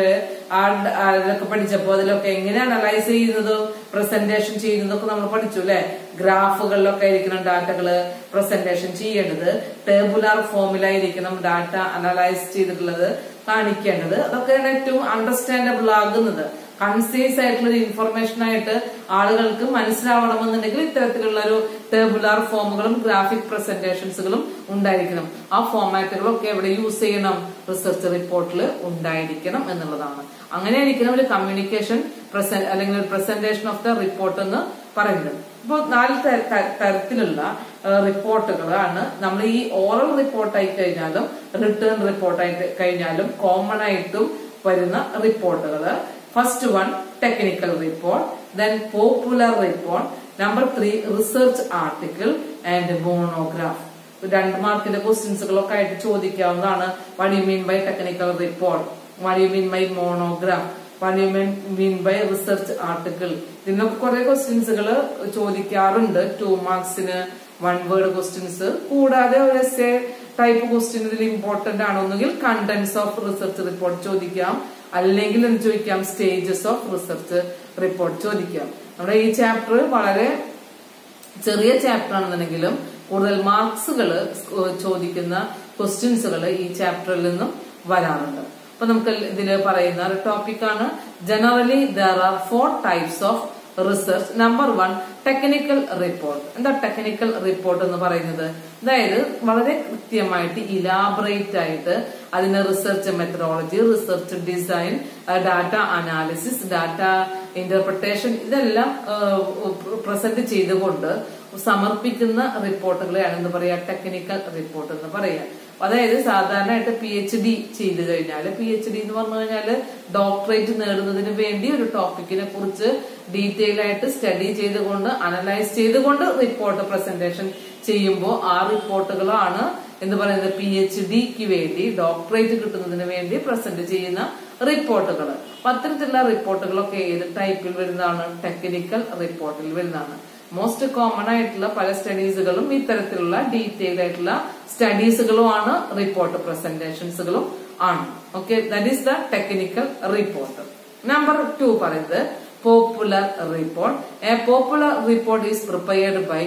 ആ അതിലൊക്കെ പഠിച്ചപ്പോ അതിലൊക്കെ എങ്ങനെ അനലൈസ് ചെയ്യുന്നത് പ്രസന്റേഷൻ ചെയ്യുന്നതൊക്കെ നമ്മൾ പഠിച്ചു അല്ലെ ഗ്രാഫുകളിലൊക്കെ ആയിരിക്കണം ഡാറ്റകള് പ്രസന്റേഷൻ ചെയ്യേണ്ടത് ടേബുലാർ ഫോമിലായിരിക്കണം ഡാറ്റ അനലൈസ് ചെയ്തിട്ടുള്ളത് കാണിക്കേണ്ടത് അതൊക്കെയാണ് ഏറ്റവും അണ്ടർസ്റ്റാൻഡബിൾ ആകുന്നത് കൺസൈസ് ആയിട്ടുള്ള ഒരു ഇൻഫർമേഷൻ ആയിട്ട് ആളുകൾക്ക് മനസ്സിലാവണമെന്നുണ്ടെങ്കിൽ ഇത്തരത്തിലുള്ള ഒരു ടേബുലാർ ഫോമുകളും ഗ്രാഫിക് പ്രസന്റേഷൻസുകളും ഉണ്ടായിരിക്കണം ആ ഫോമാറ്റുകളൊക്കെ എവിടെ യൂസ് ചെയ്യണം റിസർച്ച് റിപ്പോർട്ടിൽ ഉണ്ടായിരിക്കണം എന്നുള്ളതാണ് അങ്ങനെയായിരിക്കണം ഒരു കമ്മ്യൂണിക്കേഷൻ അല്ലെങ്കിൽ ഒരു പ്രസന്റേഷൻ ഓഫ് ദ റിപ്പോർട്ട് എന്ന് പറയുന്നത് ഇപ്പോൾ നാല് തരത്തിലുള്ള റിപ്പോർട്ടുകളാണ് നമ്മൾ ഈ ഓറൽ റിപ്പോർട്ടായി കഴിഞ്ഞാലും റിട്ടേൺ റിപ്പോർട്ടായി കഴിഞ്ഞാലും കോമൺ ആയിട്ടും വരുന്ന റിപ്പോർട്ടുകൾ first one technical report then popular report number three research article and monograph രണ്ട് മാർക്കിന്റെ ക്വസ്റ്റ്യൻസുകളൊക്കെ ആയിട്ട് ചോദിക്കാവുന്നതാണ് what you mean by technical report what you mean by monograph what you mean by research article ഇതിനൊക്കെ കുറെ ക്വസ്റ്റ്യൻസുകൾ ചോദിക്കാറുണ്ട് ടു മാർക്സിന് വൺ വേർഡ് ക്വസ്റ്റ്യൻസ് കൂടാതെ ഒരു എസ് എ ടൈപ്പ് ക്വസ്റ്റ്യൻ ഇതിൽ ഇമ്പോർട്ടന്റ് ആണ് ഒന്നുകിൽ കണ്ടന്റ്സ് ഓഫ് റിസർച്ച് റിപ്പോർട്ട് ചോദിക്കാം അല്ലെങ്കിൽ എന്ത് ചോദിക്കാം സ്റ്റേജസ് ഓഫ് റിസർച്ച് റിപ്പോർട്ട് ചോദിക്കാം നമ്മുടെ ഈ ചാപ്റ്റർ വളരെ ചെറിയ ചാപ്റ്റർ ആണെന്നുണ്ടെങ്കിലും കൂടുതൽ മാർക്സുകൾ ചോദിക്കുന്ന ക്വസ്റ്റ്യൻസുകൾ ഈ ചാപ്റ്ററിൽ നിന്നും വരാറുണ്ട് അപ്പൊ നമുക്ക് ഇതിൽ പറയുന്ന ഒരു ടോപ്പിക്കാണ് generally there are four types of research number one technical report എന്താ ടെക്നിക്കൽ റിപ്പോർട്ട് എന്ന് പറയുന്നത് അതായത് വളരെ കൃത്യമായിട്ട് ഇലാബറേറ്റ് ആയിട്ട് അതിന് research methodology research design data analysis data interpretation ഇതെല്ലാം പ്രസന്റ് ചെയ്തുകൊണ്ട് സമർപ്പിക്കുന്ന റിപ്പോർട്ടുകളെയാണ് എന്ന് പറയാ ടെക്നിക്കൽ റിപ്പോർട്ട് എന്ന് പറയാ അതായത് സാധാരണയായിട്ട് പി എച്ച് ഡി ചെയ്തു കഴിഞ്ഞാൽ പി എച്ച് ഡി എന്ന് പറഞ്ഞു കഴിഞ്ഞാൽ ഡോക്ടറേറ്റ് നേടുന്നതിന് വേണ്ടി ഒരു ടോപ്പിക്കിനെ കുറിച്ച് ഡീറ്റെയിൽ ആയിട്ട് സ്റ്റഡി ചെയ്തുകൊണ്ട് അനലൈസ് ചെയ്തുകൊണ്ട് റിപ്പോർട്ട് പ്രസന്റേഷൻ ചെയ്യുമ്പോൾ ആ റിപ്പോർട്ടുകളാണ് എന്ന് പറയുന്നത് പി എച്ച് ഡിക്ക് വേണ്ടി ഡോക്ടറേറ്റ് കിട്ടുന്നതിന് വേണ്ടി പ്രസന്റ് ചെയ്യുന്ന റിപ്പോർട്ടുകൾ അത്തരത്തിലുള്ള റിപ്പോർട്ടുകളൊക്കെ ഏത് ടൈപ്പിൽ വരുന്നതാണ് ടെക്നിക്കൽ റിപ്പോർട്ടിൽ വരുന്നതാണ് മോസ്റ്റ് കോമൺ ആയിട്ടുള്ള പല സ്റ്റഡീസുകളും ഇത്തരത്തിലുള്ള ഡീറ്റെയിൽ ആയിട്ടുള്ള സ്റ്റഡീസുകളുമാണ് റിപ്പോർട്ട് പ്രസന്റേഷൻസുകളും ആണ് okay that is the technical report number two പറയുന്നത് popular report a popular report is prepared by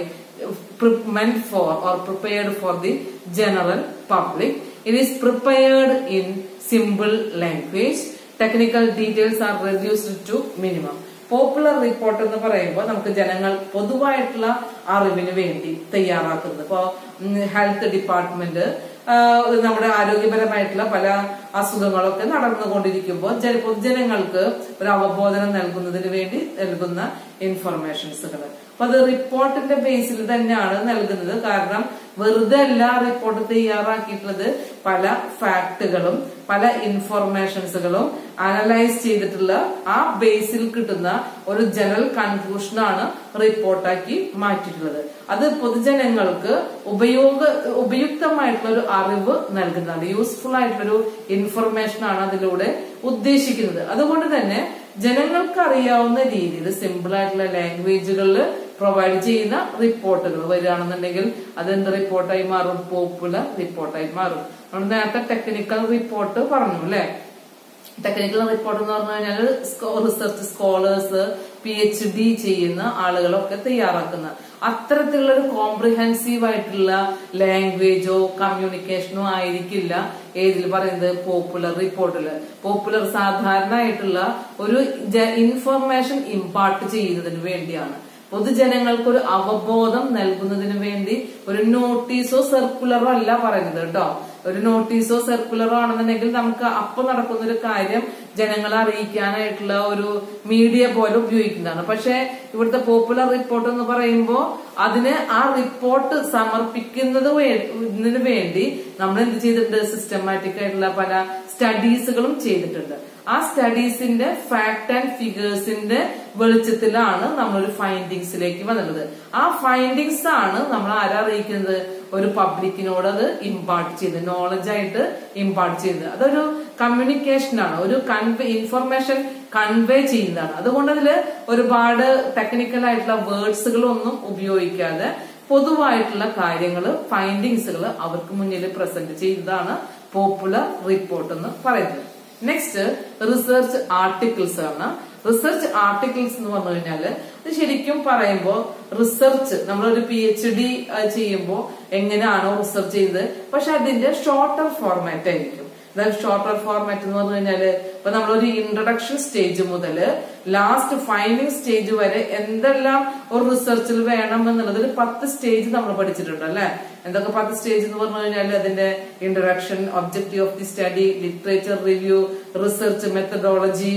meant for or prepared for the general public. It is prepared in simple language. Technical details are reduced to minimum. Popular report എന്ന് പറയുമ്പോൾ നമുക്ക് ജനങ്ങൾ പൊതുവായിട്ടുള്ള അറിവിന് വേണ്ടി തയ്യാറാക്കുന്നത് ഇപ്പോ ഹെൽത്ത് ഡിപ്പാർട്ട്മെന്റ് നമ്മുടെ ആരോഗ്യപരമായിട്ടുള്ള പല അസുഖങ്ങളൊക്കെ നടന്നുകൊണ്ടിരിക്കുമ്പോൾ പൊതുജനങ്ങൾക്ക് ഒരു അവബോധനം നൽകുന്നതിന് വേണ്ടി നൽകുന്ന ഇൻഫർമേഷൻസുകൾ അപ്പൊ അത് റിപ്പോർട്ടിന്റെ ബേസിൽ തന്നെയാണ് നൽകുന്നത് കാരണം വെറുതെ അല്ല റിപ്പോർട്ട് തയ്യാറാക്കിയിട്ടുള്ളത് പല ഫാക്ടുകളും പല ഇൻഫർമേഷൻസുകളും അനലൈസ് ചെയ്തിട്ടുള്ള ആ ബേസിൽ കിട്ടുന്ന ഒരു ജനറൽ കൺക്ലൂഷനാണ് റിപ്പോർട്ടാക്കി മാറ്റിയിട്ടുള്ളത് അത് പൊതുജനങ്ങൾക്ക് ഉപയോഗ ഉപയുക്തമായിട്ടുള്ള ഒരു അറിവ് നൽകുന്നതാണ് യൂസ്ഫുൾ ആയിട്ടുള്ളൊരു ഇൻഫർമേഷൻ ആണ് അതിലൂടെ ഉദ്ദേശിക്കുന്നത് അതുകൊണ്ട് തന്നെ ജനങ്ങൾക്ക് അറിയാവുന്ന രീതിയിൽ സിമ്പിൾ ആയിട്ടുള്ള ലാംഗ്വേജുകളിൽ പ്രൊവൈഡ് ചെയ്യുന്ന റിപ്പോർട്ടുകൾ വരികയാണെന്നുണ്ടെങ്കിൽ അതെന്ത് റിപ്പോർട്ടായി മാറും പോപ്പുലർ റിപ്പോർട്ടായി മാറും നമ്മൾ നേരത്തെ ടെക്നിക്കൽ റിപ്പോർട്ട് പറഞ്ഞു അല്ലെ ടെക്നിക്കൽ റിപ്പോർട്ട് എന്ന് പറഞ്ഞു കഴിഞ്ഞാൽ research scholars P H D ചെയ്യുന്ന ആളുകളൊക്കെ തയ്യാറാക്കുന്ന അത്തരത്തിലുള്ള ഒരു കോംപ്രിഹെൻസീവ് ആയിട്ടുള്ള ലാംഗ്വേജോ കമ്മ്യൂണിക്കേഷനോ ആയിരിക്കില്ല ഏതിൽ പറയുന്നത് പോപ്പുലർ റിപ്പോർട്ടില് പോപ്പുലർ സാധാരണ ആയിട്ടുള്ള ഒരു ഇൻഫർമേഷൻ ഇമ്പാർട്ട് ചെയ്യുന്നതിന് വേണ്ടിയാണ് പൊതുജനങ്ങൾക്ക് ഒരു അവബോധം നൽകുന്നതിന് വേണ്ടി ഒരു നോട്ടീസോ സർക്കുലറോ അല്ല പറയുന്നത് കേട്ടോ ഒരു നോട്ടീസോ സർക്കുലറോ ആണെന്നുണ്ടെങ്കിൽ നമുക്ക് അപ്പൊ നടക്കുന്ന ഒരു കാര്യം ജനങ്ങളെ അറിയിക്കാനായിട്ടുള്ള ഒരു മീഡിയ പോലെ ഉപയോഗിക്കുന്നതാണ് പക്ഷെ ഇവിടുത്തെ പോപ്പുലർ റിപ്പോർട്ട് എന്ന് പറയുമ്പോൾ അതിന് ആ റിപ്പോർട്ട് സമർപ്പിക്കുന്നത് ഇതിന് വേണ്ടി നമ്മൾ എന്ത് ചെയ്തിട്ടുണ്ട് സിസ്റ്റമാറ്റിക് ആയിട്ടുള്ള പല സ്റ്റഡീസുകളും ചെയ്തിട്ടുണ്ട് ആ സ്റ്റഡീസിന്റെ ഫാക്ട് ആൻഡ് ഫിഗേഴ്സിന്റെ വെളിച്ചത്തിലാണ് നമ്മളൊരു ഫൈൻഡിങ്സിലേക്ക് വന്നത് ആ ഫൈൻഡിങ്സ് ആണ് നമ്മൾ ആരാ അറിയിക്കുന്നത് ഒരു പബ്ലിക്കിനോട് അത് ഇമ്പാർട്ട് ചെയ്യുന്നത് നോളജ് ആയിട്ട് ഇമ്പാർട്ട് ചെയ്യുന്നത് അതൊരു കമ്മ്യൂണിക്കേഷൻ ആണ് ഒരു കൺവേ ഇൻഫർമേഷൻ കൺവേ ചെയ്യുന്നതാണ് അതുകൊണ്ട് അതില് ഒരുപാട് ടെക്നിക്കൽ ആയിട്ടുള്ള വേർഡ്സുകളൊന്നും ഉപയോഗിക്കാതെ പൊതുവായിട്ടുള്ള കാര്യങ്ങൾ ഫൈൻഡിങ്സുകൾ അവർക്ക് മുന്നിൽ പ്രസന്റ് ചെയ്തതാണ് പോപ്പുലർ റിപ്പോർട്ട് എന്ന് പറയുന്നത് നെക്സ്റ്റ് റിസർച്ച് ആർട്ടിക്കിൾസ് ആണ് റിസർച്ച് ആർട്ടിക്കിൾസ് എന്ന് പറഞ്ഞു കഴിഞ്ഞാല് ഇത് ശരിക്കും പറയുമ്പോൾ റിസർച്ച് നമ്മളൊരു പി എച്ച് ഡി ചെയ്യുമ്പോൾ എങ്ങനെയാണോ റിസർച്ച് ചെയ്യുന്നത് പക്ഷെ അതിന്റെ ഷോർട്ടർ ഫോർമാറ്റ് ആയിരിക്കും അതായത് ഷോർട്ടർ ഫോർമാറ്റ് എന്ന് പറഞ്ഞു കഴിഞ്ഞാല് ഇപ്പൊ നമ്മളൊരു ഇൻട്രൊഡക്ഷൻ സ്റ്റേജ് മുതൽ ലാസ്റ്റ് ഫൈനൽ സ്റ്റേജ് വരെ എന്തെല്ലാം ഒരു റിസർച്ചിൽ വേണം എന്നുള്ളത് ഒരു പത്ത് സ്റ്റേജ് നമ്മൾ പഠിച്ചിട്ടുണ്ട് അല്ലെ എന്തൊക്കെ പത്ത് സ്റ്റേജ് എന്ന് പറഞ്ഞു കഴിഞ്ഞാൽ അതിന്റെ introduction objective of the study literature review research methodology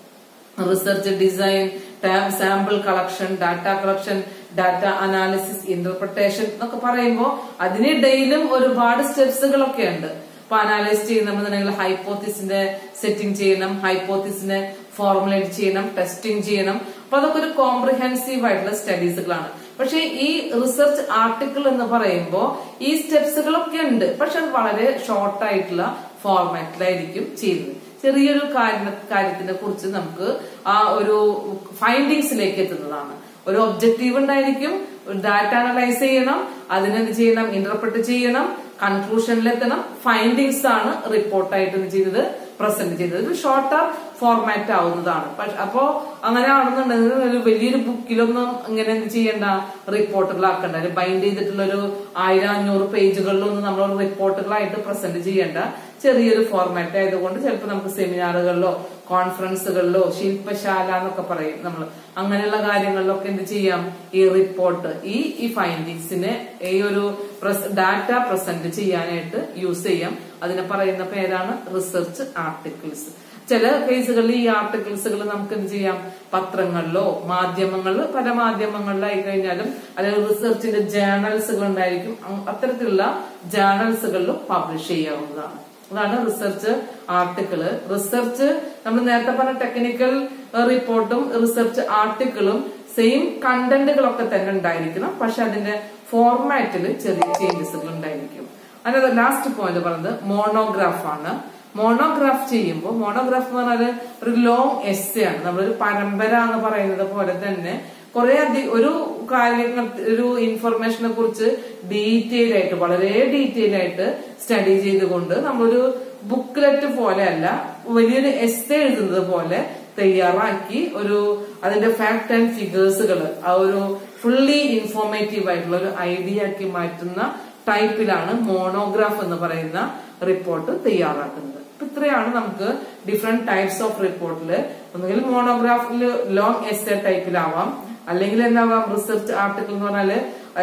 research design sample collection data collection data analysis interpretation എന്നൊക്കെ പറയുമ്പോൾ അതിനിടയിലും ഒരുപാട് സ്റ്റെപ്സുകളൊക്കെ ഉണ്ട് ഇപ്പൊ അനാലൈസ് ചെയ്യുന്നുണ്ടെന്നുണ്ടെങ്കിൽ ഹൈപ്പോത്തിസിന്റെ സെറ്റിംഗ് ചെയ്യണം ഹൈപ്പോത്തിസിനെ ഫോർമുലേറ്റ് ചെയ്യണം ടെസ്റ്റിംഗ് ചെയ്യണം അപ്പൊ അതൊക്കെ ഒരു കോംപ്രിഹെൻസീവ് ആയിട്ടുള്ള സ്റ്റഡീസുകളാണ് പക്ഷെ ഈ റിസർച്ച് ആർട്ടിക്കിൾ എന്ന് പറയുമ്പോൾ ഈ സ്റ്റെപ്സുകളൊക്കെ ഉണ്ട് പക്ഷെ അത് വളരെ ഷോർട്ട് ആയിട്ടുള്ള ഫോർമാറ്റിലായിരിക്കും ചെയ്യുന്നത് ചെറിയൊരു കാര്യത്തിനെ കുറിച്ച് നമുക്ക് ആ ഒരു ഫൈൻഡിങ്സിലേക്ക് എത്തുന്നതാണ് ഒരു ഒബ്ജക്റ്റീവ് ഉണ്ടായിരിക്കും ഡാറ്റ അനലൈസ് ചെയ്യണം അതിനെന്ത് ചെയ്യണം ഇന്റർപ്രറ്റ് ചെയ്യണം കൺക്ലൂഷനിലെത്തണം ഫൈൻഡിങ്സ് ആണ് റിപ്പോർട്ടായിട്ട് എന്ത് ചെയ്തത് പ്രസന്റ് ചെയ്തത് ഇത് ഷോർട്ടർ ഫോർമാറ്റ് ആവുന്നതാണ് പക്ഷെ അപ്പോ അങ്ങനെ ആണെന്നുണ്ടെങ്കിൽ ഒരു വലിയൊരു ബുക്കിലൊന്നും ഇങ്ങനെ എന്ത് ചെയ്യേണ്ട റിപ്പോർട്ടുകളാക്കണ്ട ഒരു ബൈൻഡ് ചെയ്തിട്ടുള്ള ഒരു ആയിരം അഞ്ഞൂറ് പേജുകളിലൊന്നും നമ്മൾ റിപ്പോർട്ടുകളായിട്ട് പ്രസന്റ് ചെയ്യേണ്ട ചെറിയൊരു ഫോർമാറ്റ് ആയതുകൊണ്ട് ചിലപ്പോൾ നമുക്ക് സെമിനാറുകളിലോ കോൺഫറൻസുകളിലോ ശില്പശാല എന്നൊക്കെ പറയും നമ്മൾ അങ്ങനെയുള്ള കാര്യങ്ങളിലൊക്കെ എന്ത് ചെയ്യാം ഈ റിപ്പോർട്ട് ഈ ഈ ഫൈൻഡിങ്സിനെ ഈ ഒരു ഡാറ്റ പ്രസന്റ് ചെയ്യാനായിട്ട് യൂസ് ചെയ്യാം അതിനെ പറയുന്ന പേരാണ് റിസർച്ച് ആർട്ടിക്കിൾസ് ചില കേസുകളിൽ ഈ ആർട്ടിക്കിൾസുകൾ നമുക്ക് എന്ത് ചെയ്യാം പത്രങ്ങളിലോ മാധ്യമങ്ങളിലോ പല മാധ്യമങ്ങളിലായി കഴിഞ്ഞാലും അല്ലെങ്കിൽ റിസർച്ചിന്റെ ജേണൽസുകൾ ഉണ്ടായിരിക്കും അത്തരത്തിലുള്ള ജേണൽസുകളിലും പബ്ലിഷ് ചെയ്യാവുന്നതാണ് അതാണ് റിസർച്ച് ആർട്ടിക്കിള് റിസർച്ച് നമ്മൾ നേരത്തെ പറഞ്ഞ ടെക്നിക്കൽ റിപ്പോർട്ടും റിസർച്ച് ആർട്ടിക്കിളും സെയിം കണ്ടന്റുകളൊക്കെ തന്നെ ഉണ്ടായിരിക്കണം പക്ഷെ അതിന്റെ ഫോർമാറ്റിൽ ചെറിയ ചേഞ്ചസുകൾ ഉണ്ടായിരിക്കും അതിനകത്ത് ലാസ്റ്റ് പോയിന്റ് പറയുന്നത് മോണോഗ്രാഫ് ആണ് മോണോഗ്രാഫ് ചെയ്യുമ്പോൾ മോണോഗ്രാഫ് എന്ന് പറഞ്ഞാൽ ഒരു ലോങ് എസ് ആണ് നമ്മളൊരു പരമ്പര എന്ന് പറയുന്നത് പോലെ തന്നെ കുറെ അധികം ഒരു കാര്യങ്ങൾ ഒരു ഇൻഫർമേഷനെ കുറിച്ച് ഡീറ്റെയിൽ ആയിട്ട് വളരെ ഡീറ്റെയിൽ ആയിട്ട് സ്റ്റഡി ചെയ്തുകൊണ്ട് നമ്മളൊരു ബുക്ക്ലെറ്റ് പോലെയല്ല വലിയൊരു എസ് എഴുതുന്നത് പോലെ തയ്യാറാക്കി ഒരു അതിന്റെ ഫാക്ട് ആൻഡ് ഫിഗേഴ്സുകൾ ആ ഒരു ഫുള്ളി ഇൻഫോർമേറ്റീവ് ആയിട്ടുള്ള ഒരു ഐഡിയ ആക്കി മാറ്റുന്ന ടൈപ്പിലാണ് മോണോഗ്രാഫ് എന്ന് പറയുന്ന റിപ്പോർട്ട് തയ്യാറാക്കുന്നത് അപ്പൊ ഇത്രയാണ് നമുക്ക് ഡിഫറെന്റ് ടൈപ്സ് ഓഫ് റിപ്പോർട്ടിൽ ഒന്നുകിൽ മോണോഗ്രാഫിൽ ലോങ് എസ് ടൈപ്പിലാവാം അല്ലെങ്കിൽ എന്താവാം റിസർച്ച് ആർട്ടിക്കിൾ എന്ന് പറഞ്ഞാല്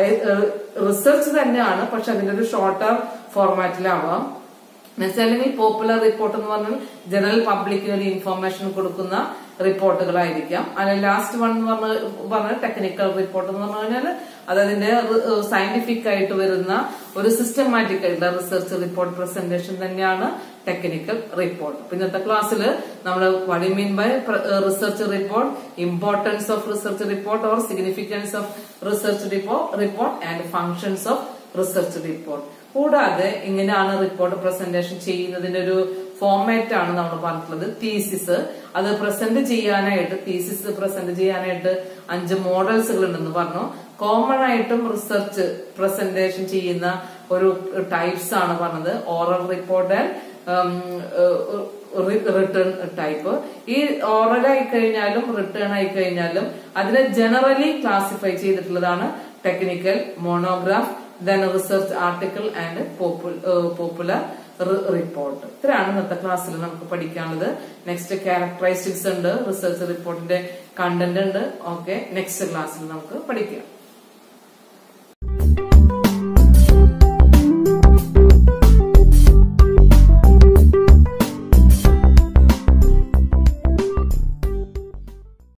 റിസർച്ച് തന്നെയാണ് പക്ഷെ അതിന്റെ ഒരു ഷോർട്ടർ ഫോർമാറ്റിലാവാം അല്ലെങ്കിൽ പോപ്പുലർ റിപ്പോർട്ട് എന്ന് പറഞ്ഞാൽ ജനറൽ പബ്ലിക്കിന് ഒരു ഇൻഫർമേഷൻ കൊടുക്കുന്ന റിപ്പോർട്ടുകളായിരിക്കാം അല്ലെങ്കിൽ ലാസ്റ്റ് വൺ എന്ന് പറഞ്ഞ പറഞ്ഞ ടെക്നിക്കൽ റിപ്പോർട്ട് എന്ന് പറഞ്ഞു കഴിഞ്ഞാൽ അത് അതിന്റെ സയന്റിഫിക് ആയിട്ട് വരുന്ന ഒരു സിസ്റ്റമാറ്റിക് ആയിട്ടുള്ള റിസർച്ച് റിപ്പോർട്ട് പ്രസന്റേഷൻ തന്നെയാണ് ടെക്നിക്കൽ റിപ്പോർട്ട് ഇന്നത്തെ ക്ലാസ്സിൽ നമ്മൾ what mean by research report importance of research report or significance of research report report and functions of research report കൂടാതെ ഇങ്ങനെയാണ് റിപ്പോർട്ട് പ്രസന്റേഷൻ ചെയ്യുന്നതിന്റെ ഒരു ഫോർമാറ്റ് ആണ് നമ്മൾ പറഞ്ഞിട്ടുള്ളത് തീസിസ് അത് പ്രസന്റ് ചെയ്യാനായിട്ട് തീസിസ് പ്രസന്റ് ചെയ്യാനായിട്ട് അഞ്ച് മോഡൽസുകൾ ഉണ്ടെന്ന് പറഞ്ഞു കോമൺ ആയിട്ടും റിസർച്ച് പ്രസന്റേഷൻ ചെയ്യുന്ന ഒരു ടൈപ്സ് ആണ് പറഞ്ഞത് oral report and written type ഈ ഓറൽ ആയി കഴിഞ്ഞാലും റിട്ടേൺ ആയി കഴിഞ്ഞാലും അതിനെ ജനറലി ക്ലാസിഫൈ ചെയ്തിട്ടുള്ളതാണ് technical monograph then research article and popular report ഇത്രയാണ് ഇന്നത്തെ ക്ലാസ്സിൽ നമുക്ക് പഠിക്കാനുള്ളത് നെക്സ്റ്റ് ക്യാരക്ടറൈസ്റ്റിക്സ് ഉണ്ട് റിസർച്ച് റിപ്പോർട്ടിന്റെ കണ്ടന്റ് ഉണ്ട് ഓക്കെ നെക്സ്റ്റ് ക്ലാസ്സിൽ നമുക്ക് പഠിക്കാം